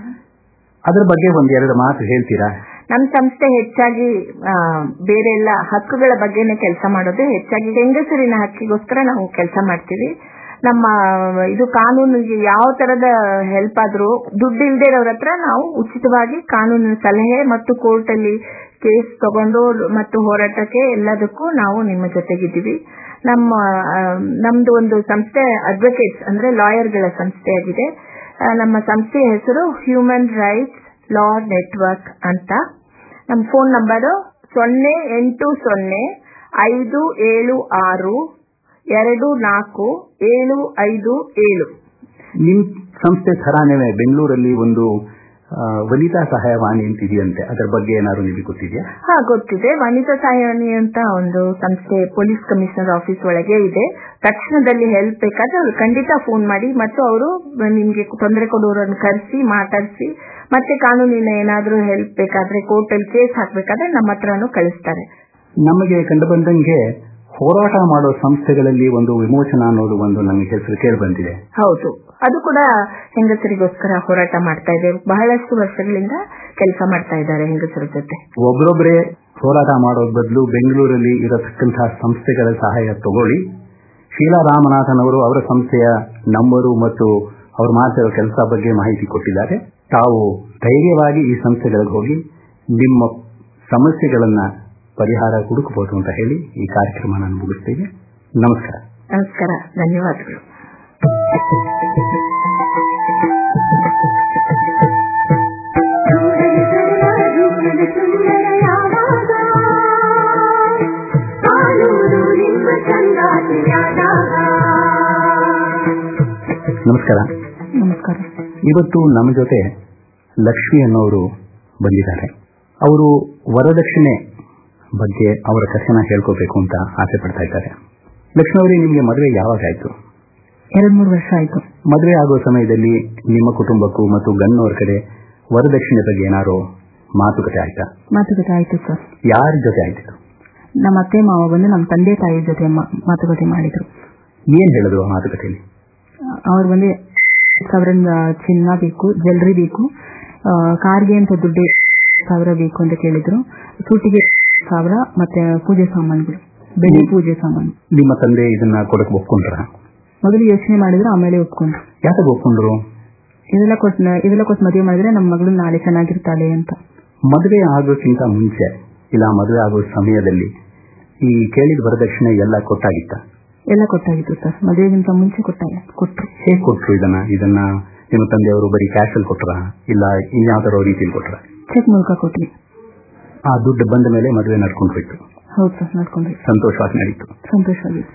ಅದ್ರ ಬಗ್ಗೆ ಒಂದೆರಡು ಮಾತು ಹೇಳ್ತೀರಾ ನಮ್ಮ ಸಂಸ್ಥೆ ಹೆಚ್ಚಾಗಿ ಆ, ಬೇರೆ ಎಲ್ಲ ಹಕ್ಕುಗಳ ಬಗ್ಗೆನೇ ಕೆಲಸ ಮಾಡೋದು ಹೆಚ್ಚಾಗಿ ಹೆಂಗಸರಿನ ಹಕ್ಕಿಗೋಸ್ಕರ ನಾವು ಕೆಲಸ ಮಾಡ್ತೀವಿ ನಮ್ಮ ಇದು ಕಾನೂನಿಗೆ ಯಾವ ತರದ ಹೆಲ್ಪ್ ಆದ್ರೂ ದುಡ್ಡು ಇಲ್ದೇ ಇರೋರ ಹತ್ರ ನಾವು ಉಚಿತವಾಗಿ ಕಾನೂನಿನ ಸಲಹೆ ಮತ್ತು ಕೋರ್ಟ್ ಅಲ್ಲಿ ಕೇಸ್ ತಗೊಂಡು ಮತ್ತು ಹೋರಾಟಕ್ಕೆ ಎಲ್ಲದಕ್ಕೂ ನಾವು ನಿಮ್ಮ ಜೊತೆಗಿದ್ದೀವಿ ನಮ್ಮ ಆ, ನಮ್ದು ಒಂದು ಸಂಸ್ಥೆ ಅಡ್ವೊಕೇಟ್ಸ್ ಅಂದ್ರೆ ಲಾಯರ್ಗಳ ಸಂಸ್ಥೆಯಾಗಿದೆ ಆ, ನಮ್ಮ ಸಂಸ್ಥೆಯ ಹೆಸರು ಹ್ಯೂಮನ್ ರೈಟ್ಸ್ ಲಾ ನೆಟ್ವರ್ಕ್ ಅಂತ ನಮ್ಮ ಫೋನ್ ನಂಬರು ಸೊನ್ನೆ ಎಂಟು ಸೊನ್ನೆ ಐದು ಏಳು ಆರು ಎರಡು ನಾಲ್ಕು ಏಳು ಐದು ಏಳು ನಿಮ್ ಸಂಸ್ಥೆ ಥರಾನೇ ಬೆಂಗಳೂರಲ್ಲಿ ಒಂದು ಆ, ವನಿತಾ ಸಹಾಯವಾಣಿ ಅಂತ ಇದೆಯಂತೆ ಅದರ ಬಗ್ಗೆ ಏನಾದ್ರು ನಿಮಗೆ ಗೊತ್ತಿದೆಯಾ ಹಾ ಗೊತ್ತಿದೆ ವನಿತಾ ಸಹಾಯವಾಣಿ ಅಂತ ಒಂದು ಸಂಸ್ಥೆ ಪೊಲೀಸ್ ಕಮಿಷನರ್ ಆಫೀಸ್ ಒಳಗೆ ಇದೆ ತಕ್ಷಣದಲ್ಲಿ ಹೆಲ್ಪ್ ಬೇಕಾದ್ರೆ ಅವ್ರು ಖಂಡಿತ ಫೋನ್ ಮಾಡಿ ಮತ್ತು ಅವರು ನಿಮ್ಗೆ ತೊಂದರೆ ಕೊಡೋರನ್ನು ಕರೆಸಿ ಮಾತಾಡಿಸಿ ಮತ್ತೆ ಕಾನೂನಿನ ಏನಾದ್ರೂ ಹೆಲ್ಪ್ ಬೇಕಾದ್ರೆ ಕೋರ್ಟಲ್ಲಿ ಕೇಸ್ ಹಾಕ್ಬೇಕಾದ್ರೆ ನಮ್ಮ ಹತ್ರನೂ ಕಳಿಸ್ತಾರೆ ನಮಗೆ ಕಂಡು ಬಂದಂಗೆ ಹೋರಾಟ ಮಾಡೋ ಸಂಸ್ಥೆಗಳಲ್ಲಿ ಒಂದು ವಿಮೋಚನಾ ಅನ್ನೋದು ಒಂದು ನಮಗೆ ಹೆಸರು ಕೇಳಿ ಬಂದಿದೆ ಹೌದು ಅದು ಕೂಡ ಹೆಂಗಸರಿಗೋಸ್ಕರ ಹೋರಾಟ ಮಾಡ್ತಾ ಇದೆ ಬಹಳಷ್ಟು ವರ್ಷಗಳಿಂದ ಕೆಲಸ ಮಾಡ್ತಾ ಇದ್ದಾರೆ ಹೆಂಗಸರ ಜೊತೆ ಒಬ್ಬರೊಬ್ಬರೇ ಹೋರಾಟ ಮಾಡೋದ್ ಬದಲು ಬೆಂಗಳೂರಲ್ಲಿ ಇರತಕ್ಕಂತಹ ಸಂಸ್ಥೆಗಳ ಸಹಾಯ ತಗೊಳ್ಳಿ ಶೀಲಾ ರಾಮನಾಥನ್ ಅವರು ಅವರ ಸಂಸ್ಥೆಯ ನಂಬರು ಮತ್ತು ಅವರು ಮಾಡ್ತಿರೋ ಕೆಲಸ ಬಗ್ಗೆ ಮಾಹಿತಿ ಕೊಟ್ಟಿದ್ದಾರೆ ತಾವು ಧೈರ್ಯವಾಗಿ ಈ ಸಂಸ್ಥೆಗಳಿಗೆ ಹೋಗಿ ನಿಮ್ಮ ಸಮಸ್ಯೆಗಳನ್ನ ಪರಿಹಾರ ಹುಡುಕಬಹುದು ಅಂತ ಹೇಳಿ ಈ ಕಾರ್ಯಕ್ರಮ ನಾನು ಮುಗಿಸ್ತೇನೆ ನಮಸ್ಕಾರ ನಮಸ್ಕಾರ ಧನ್ಯವಾದಗಳು ನಮಸ್ಕಾರ ನಮಸ್ಕಾರ ಇವತ್ತು ನಮ್ಮ ಜೊತೆ ಲಕ್ಷ್ಮಿ ಅನ್ನೋರು ಬಂದಿದ್ದಾರೆ ಅವರು ವರದಕ್ಷಿಣೆ ಬಗ್ಗೆ ಅವರ ಕಥೆನ ಹೇಳ್ಕೋಬೇಕು ಅಂತ ಆಸೆ ಪಡ್ತಾ ಇದ್ದಾರೆ ಲಕ್ಷ್ಮಿ ಅವರೇ ನಿಮಗೆ ಮದುವೆ ಯಾವಾಗ ಆಯ್ತು ಎರಡ್ ಮೂರು ವರ್ಷ ಆಯ್ತು ಮದುವೆ ಆಗೋ ಸಮಯದಲ್ಲಿ ನಿಮ್ಮ ಕುಟುಂಬಕ್ಕೂ ಮತ್ತು ಗಣ್ಣವ್ರ ಕಡೆ ವರದಕ್ಷಿಣೆ ಬಗ್ಗೆ ಏನಾರು ಮಾತುಕತೆ ಆಯ್ತಾ ಮಾತುಕತೆ ಆಯ್ತು ಸರ್ ಯಾರ ಜೊತೆ ಆಯ್ತು ನಮ್ಮ ಅತ್ತೆ ಮಾವ ಬಂದು ನಮ್ಮ ತಂದೆ ತಾಯಿ ಜೊತೆ ಮಾ- ಮಾತುಕತೆ ಮಾಡಿದ್ರು ಏನ್ ಹೇಳಿದ್ರು ಆ ಮಾತುಕತೆಯಲ್ಲಿ ಅವ್ರು ಬಂದು ಸಾವಿರ ಚಿನ್ನ ಬೇಕು ಜ್ಯುವೆಲ್ರಿ ಬೇಕು ಆ, ಕಾರ್ಗೆ ಅಂತ ದುಡ್ಡು ಸಾವಿರ ಬೇಕು ಅಂತ ಕೇಳಿದ್ರು ಸೂಟಿಗೆ ಸಾವಿರ ಮತ್ತೆ ಪೂಜೆ ಸಾಮಾನುಗಳು ಬೆಳ್ಳಿ ಪೂಜೆ ಸಾಮಾನು ನಿಮ್ಮ ತಂದೆ ಇದನ್ನ ಕೊಡಕ್ಕೆ ಒಪ್ಕೊಂಡ್ರ ಮೊದಲು ಯೋಚನೆ ಮಾಡಿದ್ರು ಆಮೇಲೆ ಒಪ್ಕೊಂಡ್ರು ಯಾಕೆ ಒಪ್ಕೊಂಡ್ರು ಇದೆಲ್ಲ ಕೊಟ್ಟು ಇದೆಲ್ಲ ಕೊಟ್ಟು ಮದುವೆ ಮಾಡಿದ್ರೆ ನಮ್ಮ ಮಗಳು ನಾಳೆ ಚೆನ್ನಾಗಿರ್ತಾಳೆ ಅಂತ ಮದುವೆ ಆಗೋಕ್ಕಿಂತ ಮುಂಚೆ ಇಲ್ಲ ಮದುವೆ ಆಗೋ ಸಮಯದಲ್ಲಿ ಈ ಕೇಳಿದ ವರದಕ್ಷಿಣೆ ಎಲ್ಲ ಕೊಟ್ಟಾಗಿತ್ತ ಎಲ್ಲ ಕೊಟ್ಟಾಗಿತ್ತು ಸರ್ ಮದುವೆಗಿಂತ ಮುಂಚೆ ಕೊಟ್ಟಾಗ ಕೊಟ್ರು ಹೇಗೆ ಕೊಟ್ರು ಇದನ್ನ ಇದನ್ನ ನಿಮ್ಮ ತಂದೆಯವರು ಬರೀ ಕ್ಯಾಶ್ ಅಲ್ಲಿ ಕೊಟ್ರ ಇಲ್ಲ ಇನ್ಯಾವ್ದಾರೋ ರೀತಿಯಲ್ಲಿ ಕೊಟ್ರ ಚೆಕ್ ಮೂಲಕ ಕೊಟ್ವಿ ಆ ದುಡ್ಡು ಬಂದ ಮೇಲೆ ಮದುವೆ ನಡ್ಕೊಂಡು ಹೋಯ್ತು ಹೌದು ಸರ್ ನಡ್ಕೊಂಡ್ವಿ ಸಂತೋಷವಾಗಿ ನಡೀತು ಸಂತೋಷವಾಗಿತ್ತು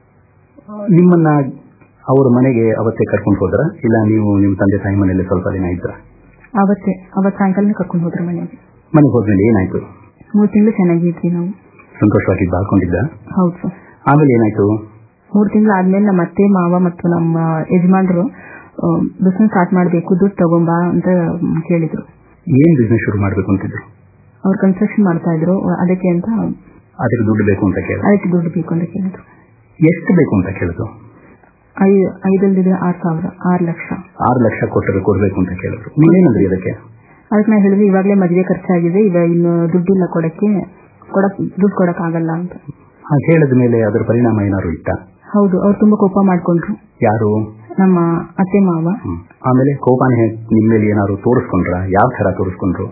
ನಿಮ್ಮನ್ನ ಅವ್ರ ಮನೆಗೆ ಅವತ್ತೇ ಕರ್ಕೊಂಡು ಹೋದ್ರ ಇಲ್ಲ ನೀವು ನಿಮ್ಮ ತಂದೆ ತಾಯಿ ಮನೆಯಲ್ಲಿ ಸ್ವಲ್ಪ ದಿನ ಇದ್ರ ಅವತ್ತೇ ಅವತ್ತು ಸಾಯಂಕಾಲನೇ ಕರ್ಕೊಂಡು ಹೋದ್ರು ಮನೆಗೆ ಮನೆಗೆ ಹೋದ್ಮೇಲೆ ಏನಾಯ್ತು ಮೂರು ತಿಂಗಳು ಚೆನ್ನಾಗಿದ್ವಿ ನಾವು ಸಂತೋಷವಾಗಿ ಬಾಳ್ಕೊಂಡಿದ್ದ ಹೌದು ಸರ್ ಆಮೇಲೆ ಏನಾಯ್ತು ಮೂರು ತಿಂಗಳು ಆದ್ಮೇಲೆ ನಮ್ಮ ಅತ್ತೆ ಮಾವ ಮತ್ತು ನಮ್ಮ ಯಜಮಾನ್ರು ಬಿಸ್ನೆಸ್ ಸ್ಟಾರ್ಟ್ ಮಾಡಬೇಕು ದುಡ್ಡು ತಗೊಂಬಾ ಅಂತ ಮ್, ಕೇಳಿದ್ರು ಏನ್ ಬಿಸ್ನೆಸ್ ಶುರು ಮಾಡ್ಬೇಕು ಅಂತಿದ್ರು ಅವ್ರು ಕನ್ಸ್ಟ್ರಕ್ಷನ್ ಮಾಡ್ತಾ ಇದ್ರು ಅದಕ್ಕೆ ಅಂತ ಅದಕ್ಕೆ ದುಡ್ಡು ಬೇಕು ಅಂತ ಕೇಳಿದ್ರು ಅದಕ್ಕೆ ದುಡ್ಡು ಬೇಕು ಅಂತ ಕೇಳಿದ್ರು ಎಷ್ಟು ಬೇಕು ಅಂತ ಕೇಳಿದ್ರು ಐ ಐದಲ್ಲಿದೆ ಆರು ಸಾವಿರ ಆರು ಲಕ್ಷ ಆರು ಲಕ್ಷ ಕೊಟ್ಟರೆ ಕೊಡ್ಬೇಕು ಅಂತ ಕೇಳಿದ್ರು ನೀವೇನಂದ್ರಿ ಅದಕ್ಕೆ ಅದಕ್ಕೆ ನಾ ಹೇಳಿದ್ರೆ ಇವಾಗಲೇ ಮದುವೆ ಖರ್ಚಾಗಿದೆ ಇವಾಗ ಇನ್ನು ದುಡ್ಡಿಲ್ಲ ಕೊಡಕ್ಕೆ ಕೊಡಕ್ ದುಡ್ಡು ಕೊಡಕ್ ಆಗಲ್ಲ ಅಂತ ಹಾಗೆ ಹೇಳಿದ ಮೇಲೆ ಅದರ ಪರಿಣಾಮ ಏನಾದ್ರು ಇತ್ತ ಹೌದು ಅವ್ರು ತುಂಬಾ ಕೋಪ ಮಾಡ್ಕೊಂಡ್ರು ಯಾರು ನಮ್ಮ ಅತ್ತೆ ಮಾವ ಹ್ಮ್. ಆಮೇಲೆ ಕೋಪಾನ ನಿಮ್ಮ ಮೇಲೆ ಏನಾದ್ರು ತೋರಿಸ್ಕೊಂಡ್ರ ಯಾವ ತರ ತೋರಿಸ್ಕೊಂಡ್ರು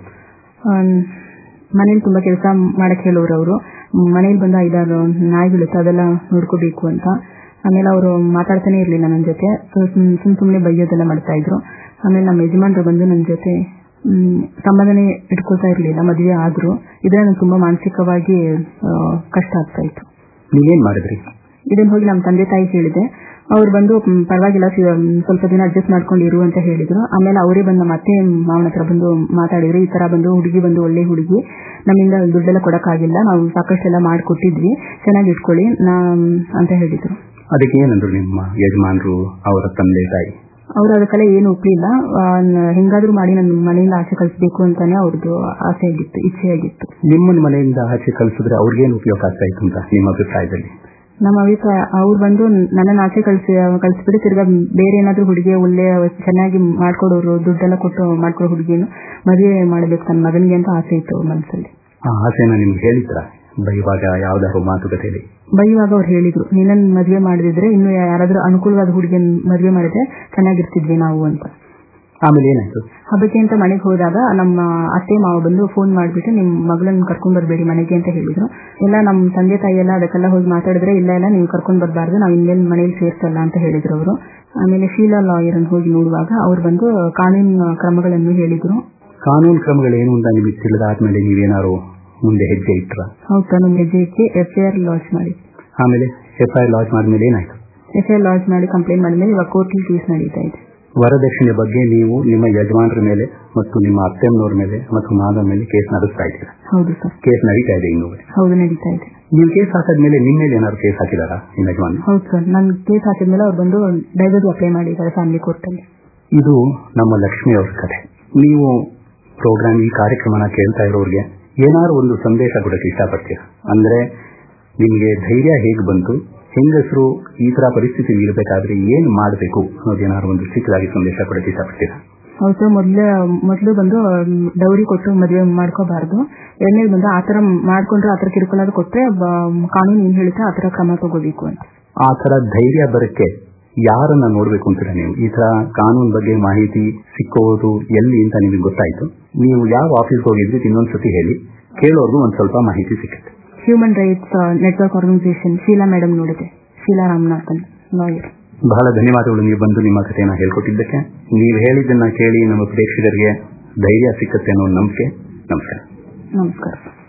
ಮನೇಲಿ ತುಂಬಾ ಕೆಲಸ ಮಾಡಕ್ ಹೇಳೋರು ಅವರು ಮನೇಲಿ ಬಂದ ಐದಾರು ನಾಯಿಗಳಿತ್ತು ಅದೆಲ್ಲ ನೋಡ್ಕೋಬೇಕು ಅಂತ ಆಮೇಲೆ ಅವರು ಮಾತಾಡ್ತಾನೆ ಇರ್ಲಿಲ್ಲ ನನ್ನ ಜೊತೆ ಸೊ ಸುಮ್ ಸುಮ್ ಸುಮ್ನೆ ಬೈಯೋದೆಲ್ಲ ಮಾಡ್ತಾ ಇದ್ರು ಆಮೇಲೆ ನಮ್ಮ ಯಜಮಾನ್ರು ಬಂದು ನನ್ನ ಜೊತೆ ಮ್, ಸಂಬಂಧನೇ ಇಟ್ಕೊಳ್ತಾ ಇರ್ಲಿಲ್ಲ ಮದುವೆ ಆದ್ರು ಇದ್ರೆ ನನಗೆ ತುಂಬಾ ಮಾನಸಿಕವಾಗಿ ಆ, ಕಷ್ಟ ಆಗ್ತಾ ಇತ್ತು ನೀವೇನ್ ಮಾಡಿದ್ರಿ ಇದನ್ನ ಹೋಗಿ ನಮ್ಮ ತಂದೆ ತಾಯಿ ಹೇಳಿದೆ ಅವ್ರು ಬಂದು ಮ್, ಪರವಾಗಿಲ್ಲ ಸಿ- ಮ್, ಸ್ವಲ್ಪ ದಿನ ಅಡ್ಜಸ್ಟ್ ಮಾಡ್ಕೊಂಡಿರು ಅಂತ ಹೇಳಿದ್ರು ಆಮೇಲೆ ಅವರೇ ಬಂದು ನಮ್ಮ ಅತ್ತೆ ಮಾವನ ಹತ್ರ ಬಂದು ಮಾತಾಡಿದ್ರು ಈ ತರ ಬಂದು ಹುಡುಗಿ ಬಂದು ಒಳ್ಳೆ ಹುಡುಗಿ ನಮ್ಮಿಂದ ದುಡ್ಡೆಲ್ಲ ಕೊಡಕ್ಕಾಗಿಲ್ಲ ನಾವು ಸಾಕಷ್ಟೆಲ್ಲ ಮಾಡಿಕೊಟ್ಟಿದ್ವಿ ಚೆನ್ನಾಗಿ ಇಟ್ಕೊಳ್ಳಿ ನಾ ಅಂತ ಹೇಳಿದ್ರು ಅದಕ್ಕೆ ಏನಂದ್ರು ನಿಮ್ಮ ಯಜಮಾನ್ರು ಅವರ ತಂದೆ ತಾಯಿ ಅವ್ರು ಅದಕ್ಕೆಲ್ಲ ಏನು ಒಪ್ಲಿಲ್ಲ ಆ, ನ- ಹೆಂಗಾದ್ರೂ ಮಾಡಿ ನನ್ನ ಮನೆಯಿಂದ ಆಚೆ ಕಳಿಸ್ಬೇಕು ಅಂತಾನೆ ಅವ್ರದ್ದು ಆಸೆ ಆಗಿತ್ತು ಇಚ್ಛೆ ಆಗಿತ್ತು ನಿಮ್ಮನ್ನ ಮನೆಯಿಂದ ಆಚೆ ಕಳಿಸಿದ್ರೆ ಅವ್ರಿಗೇನು ಉಪಯೋಗ ಆಗ್ತಾ ಇತ್ತು ಅಂತ ನಿಮ್ಮ ಅಭಿಪ್ರಾಯದಲ್ಲಿ ನಮ್ಮ ಅಭಿಪ್ರಾಯ ಅವ್ರು ಬಂದು ನನ್ನನ್ನು ಆಚೆ ಕಳಿಸಿ ಕಳಿಸ್ಬಿಟ್ಟು ತಿರ್ಗಾ ಬೇರೆ ಏನಾದ್ರೂ ಹುಡುಗಿ ಒಳ್ಳೆ ಚೆನ್ನಾಗಿ ಮಾಡ್ಕೊಡೋರು ದುಡ್ಡೆಲ್ಲ ಕೊಟ್ಟು ಮಾಡ್ಕೊಡೋ ಹುಡುಗಿಯನ್ನು ಮದುವೆ ಮಾಡಬೇಕು ನನ್ನ ಮಗನಿಗೆ ಅಂತ ಆಸೆ ಇತ್ತು ಅವ್ರ ಮನಸ್ಸಲ್ಲಿ ಆ ಆಸೆನ ನಿಮ್ಗೆ ಹೇಳಿದ್ರ ಬೈವಾಗ ಯಾವ್ದಾದ್ರು ಮಾತುಕತೆಯಲ್ಲಿ ಬೈಯುವಾಗ ಅವ್ರು ಹೇಳಿದ್ರು ನಿನ್ನನ್ ಮದುವೆ ಮಾಡದಿದ್ರೆ ಇನ್ನು ಯಾರಾದ್ರೂ ಅನುಕೂಲವಾದ ಹುಡುಗಿಯನ್ ಮದುವೆ ಮಾಡಿದ್ರೆ ಚೆನ್ನಾಗಿರ್ತಿದ್ವಿ ನಾವು ಅಂತ ಆಮೇಲೆ ಏನಾಯ್ತು ಹಬ್ಬಕ್ಕೆ ಅಂತ ಮನೆಗೆ ಹೋದಾಗ ನಮ್ಮ ಅತ್ತೆ ಮಾವ ಬಂದು ಫೋನ್ ಮಾಡ್ಬಿಟ್ಟು ನಿಮ್ ಮಗಳನ್ನ ಕರ್ಕೊಂಡ್ ಬರ್ಬೇಡಿ ಮನೆಗೆ ಅಂತ ಹೇಳಿದ್ರು ಎಲ್ಲ ನಮ್ಮ ತಂದೆ ತಾಯಿ ಎಲ್ಲ ಅದಕ್ಕೆಲ್ಲ ಹೋಗಿ ಮಾತಾಡಿದ್ರೆ ಇಲ್ಲ ಇಲ್ಲ ನೀವು ಕರ್ಕೊಂಡ್ ಬರ್ಬಾರ್ದು ನಾವು ಇನ್ನೇನ್ ಮನೇಲಿ ಸೇರ್ಸಲ್ಲ ಅಂತ ಹೇಳಿದ್ರು ಅವರು ಆಮೇಲೆ ಶೀಲಾ ಲಾಯರ್ ಅನ್ನು ಹೋಗಿ ನೋಡುವಾಗ ಅವ್ರು ಬಂದು ಕಾನೂನು ಕ್ರಮಗಳನ್ನು ಹೇಳಿದ್ರು ಕಾನೂನು ಕ್ರಮಗಳೇನು ಅಂತ ನಿಮಗೆ ತಿಳಿದಾದ್ಮೇಲೆ ನೀವೇನಾದ್ರು ಮುಂದೆ ಹೆಜ್ಜೆ ಇಟ್ರ ಹೌದು ಕಾನೂನು ಹೆಜ್ಜೆ ಇಟ್ಟು ಎಫ್ಐಆರ್ ಲಾಂಚ್ ಮಾಡಿ ಆಮೇಲೆ ಎಫ್ ಐ ಲಾಂಚ್ ಮಾಡಿದ್ಮೇಲೆ ಏನಾಯ್ತು ಎಫ್ಐಆರ್ ಲಾಂಚ್ ಮಾಡಿ ಕಂಪ್ಲೇಂಟ್ ಮಾಡಿದ್ಮೇಲೆ ಇವಾಗ ಕೋರ್ಟಲ್ಲಿ ಕೇಸ್ ನಡೀತಾ ಇದೆ ವರದಕ್ಷಿಣೆ ಬಗ್ಗೆ ನೀವು ನಿಮ್ಮ ಯಜಮಾನರ ಮೇಲೆ ಮತ್ತು ನಿಮ್ಮ ಅತ್ತೆಮ್ಮನವ್ರ ಮೇಲೆ ಮತ್ತು ಮಾದರ ಮೇಲೆ ಕೇಸ್ ನಡೆಸ್ತಾ ಇದ್ದೀರಾ ಹೌದು ಸರ್ ಕೇಸ್ ನಡೀತಾ ಇದೆ ಇನ್ನೂ ಹೌದು ನಡೀತಾ ಇದೆ ನೀವು ಕೇಸ್ ಹಾಕಿದ್ಮೇಲೆ ನಿಮ್ಮ ಮೇಲೆ ಏನಾದ್ರು ಕೇಸ್ ಹಾಕಿದಾರಾ ನಿಮ್ಮ ಯಜಮಾನ ಹೌದು ಸರ್ ನಾನು ಕೇಸ್ ಹಾಕಿದ್ಮೇಲೆ ಅವ್ರು ಬಂದು ಡೈವರ್ಸ್ ಅಪ್ಲೈ ಮಾಡಿದ್ದಾರೆ ಫ್ಯಾಮಿಲಿ ಕೋರ್ಟಲ್ಲಿ ಇದು ನಮ್ಮ ಲಕ್ಷ್ಮಿ ಅವ್ರ ಕಥೆ ನೀವು ಪ್ರೋಗ್ರಾಮ್ ಈ ಕಾರ್ಯಕ್ರಮನ ಕೇಳ್ತಾ ಇರೋರಿಗೆ ಏನಾದ್ರು ಒಂದು ಸಂದೇಶ ಕೊಡಕ್ಕೆ ಇಷ್ಟಪಡ್ತೀರಾ ಅಂದ್ರೆ ನಿಮಗೆ ಧೈರ್ಯ ಹೇಗೆ ಬಂತು ಹೆಂಗಸರು ಈ ತರ ಪರಿಸ್ಥಿತಿ ಇರಬೇಕಾದ್ರೆ ಏನ್ ಮಾಡಬೇಕು ಅನ್ನೋದೇನಾದ್ರು ಒಂದು ಚಿಕ್ಕದಾಗಿ ಸಂದೇಶ ಕೊಡಕ್ಕೆ ಇಷ್ಟಪಡ್ತೀರಾ ಹೌದು ಸರ್ ಮೊದ್ಲು ಮೊದಲು ಬಂದು ಡೌರಿ ಕೊಟ್ಟು ಮದುವೆ ಮಾಡ್ಕೋಬಾರ್ದು ಎರಡನೇದು ಬಂದು ಆತರ ಮಾಡ್ಕೊಂಡ್ರೆ ಆತರ ಕಿರುಕುಳ ಕೊಟ್ರೆ ಬ- ಕಾನೂನು ಏನ್ ಹೇಳುತ್ತೆ ಆತರ ಕ್ರಮ ತಗೋಬೇಕು ಅಂತ ಆ ತರ ಧೈರ್ಯ ಬರಕ್ಕೆ ಯಾರನ್ನ ನೋಡ್ಬೇಕು ಅಂತೀರಾ ನೀವು ಈ ತರ ಕಾನೂನು ಬಗ್ಗೆ ಮಾಹಿತಿ ಸಿಕ್ಕೋದು ಎಲ್ಲಿ ಅಂತ ನಿಮಗೆ ಗೊತ್ತಾಯ್ತು ನೀವು ಯಾವ ಆಫೀಸ್ ಹೋಗಿದ್ರಿ ಇನ್ನೊಂದ್ಸತಿ ಹೇಳಿ ಕೇಳೋರ್ಗು ಒಂದ್ ಸ್ವಲ್ಪ ಮಾಹಿತಿ ಸಿಕ್ಕತ್ತೆ human rights network organisation Sheela madam ನೋಡಿದೆ ಶೀಲಾ ರಾಮನಾಥನ್ ಲಾಯರ್ ಬಹಳ ಧನ್ಯವಾದಗಳು ನೀವು ಬಂದು ನಿಮ್ಮ ಕಥೆಯನ್ನು ಹೇಳ್ಕೊಟ್ಟಿದ್ದಕ್ಕೆ ನೀವು ಹೇಳಿದ್ದನ್ನ ಕೇಳಿ ನಮ್ಮ ಪ್ರೇಕ್ಷಕರಿಗೆ ಧೈರ್ಯ ಸಿಕ್ಕತ್ತೆ ಅನ್ನೋ ನಂಬಿಕೆ ನಮಸ್ಕಾರ ನಮಸ್ಕಾರ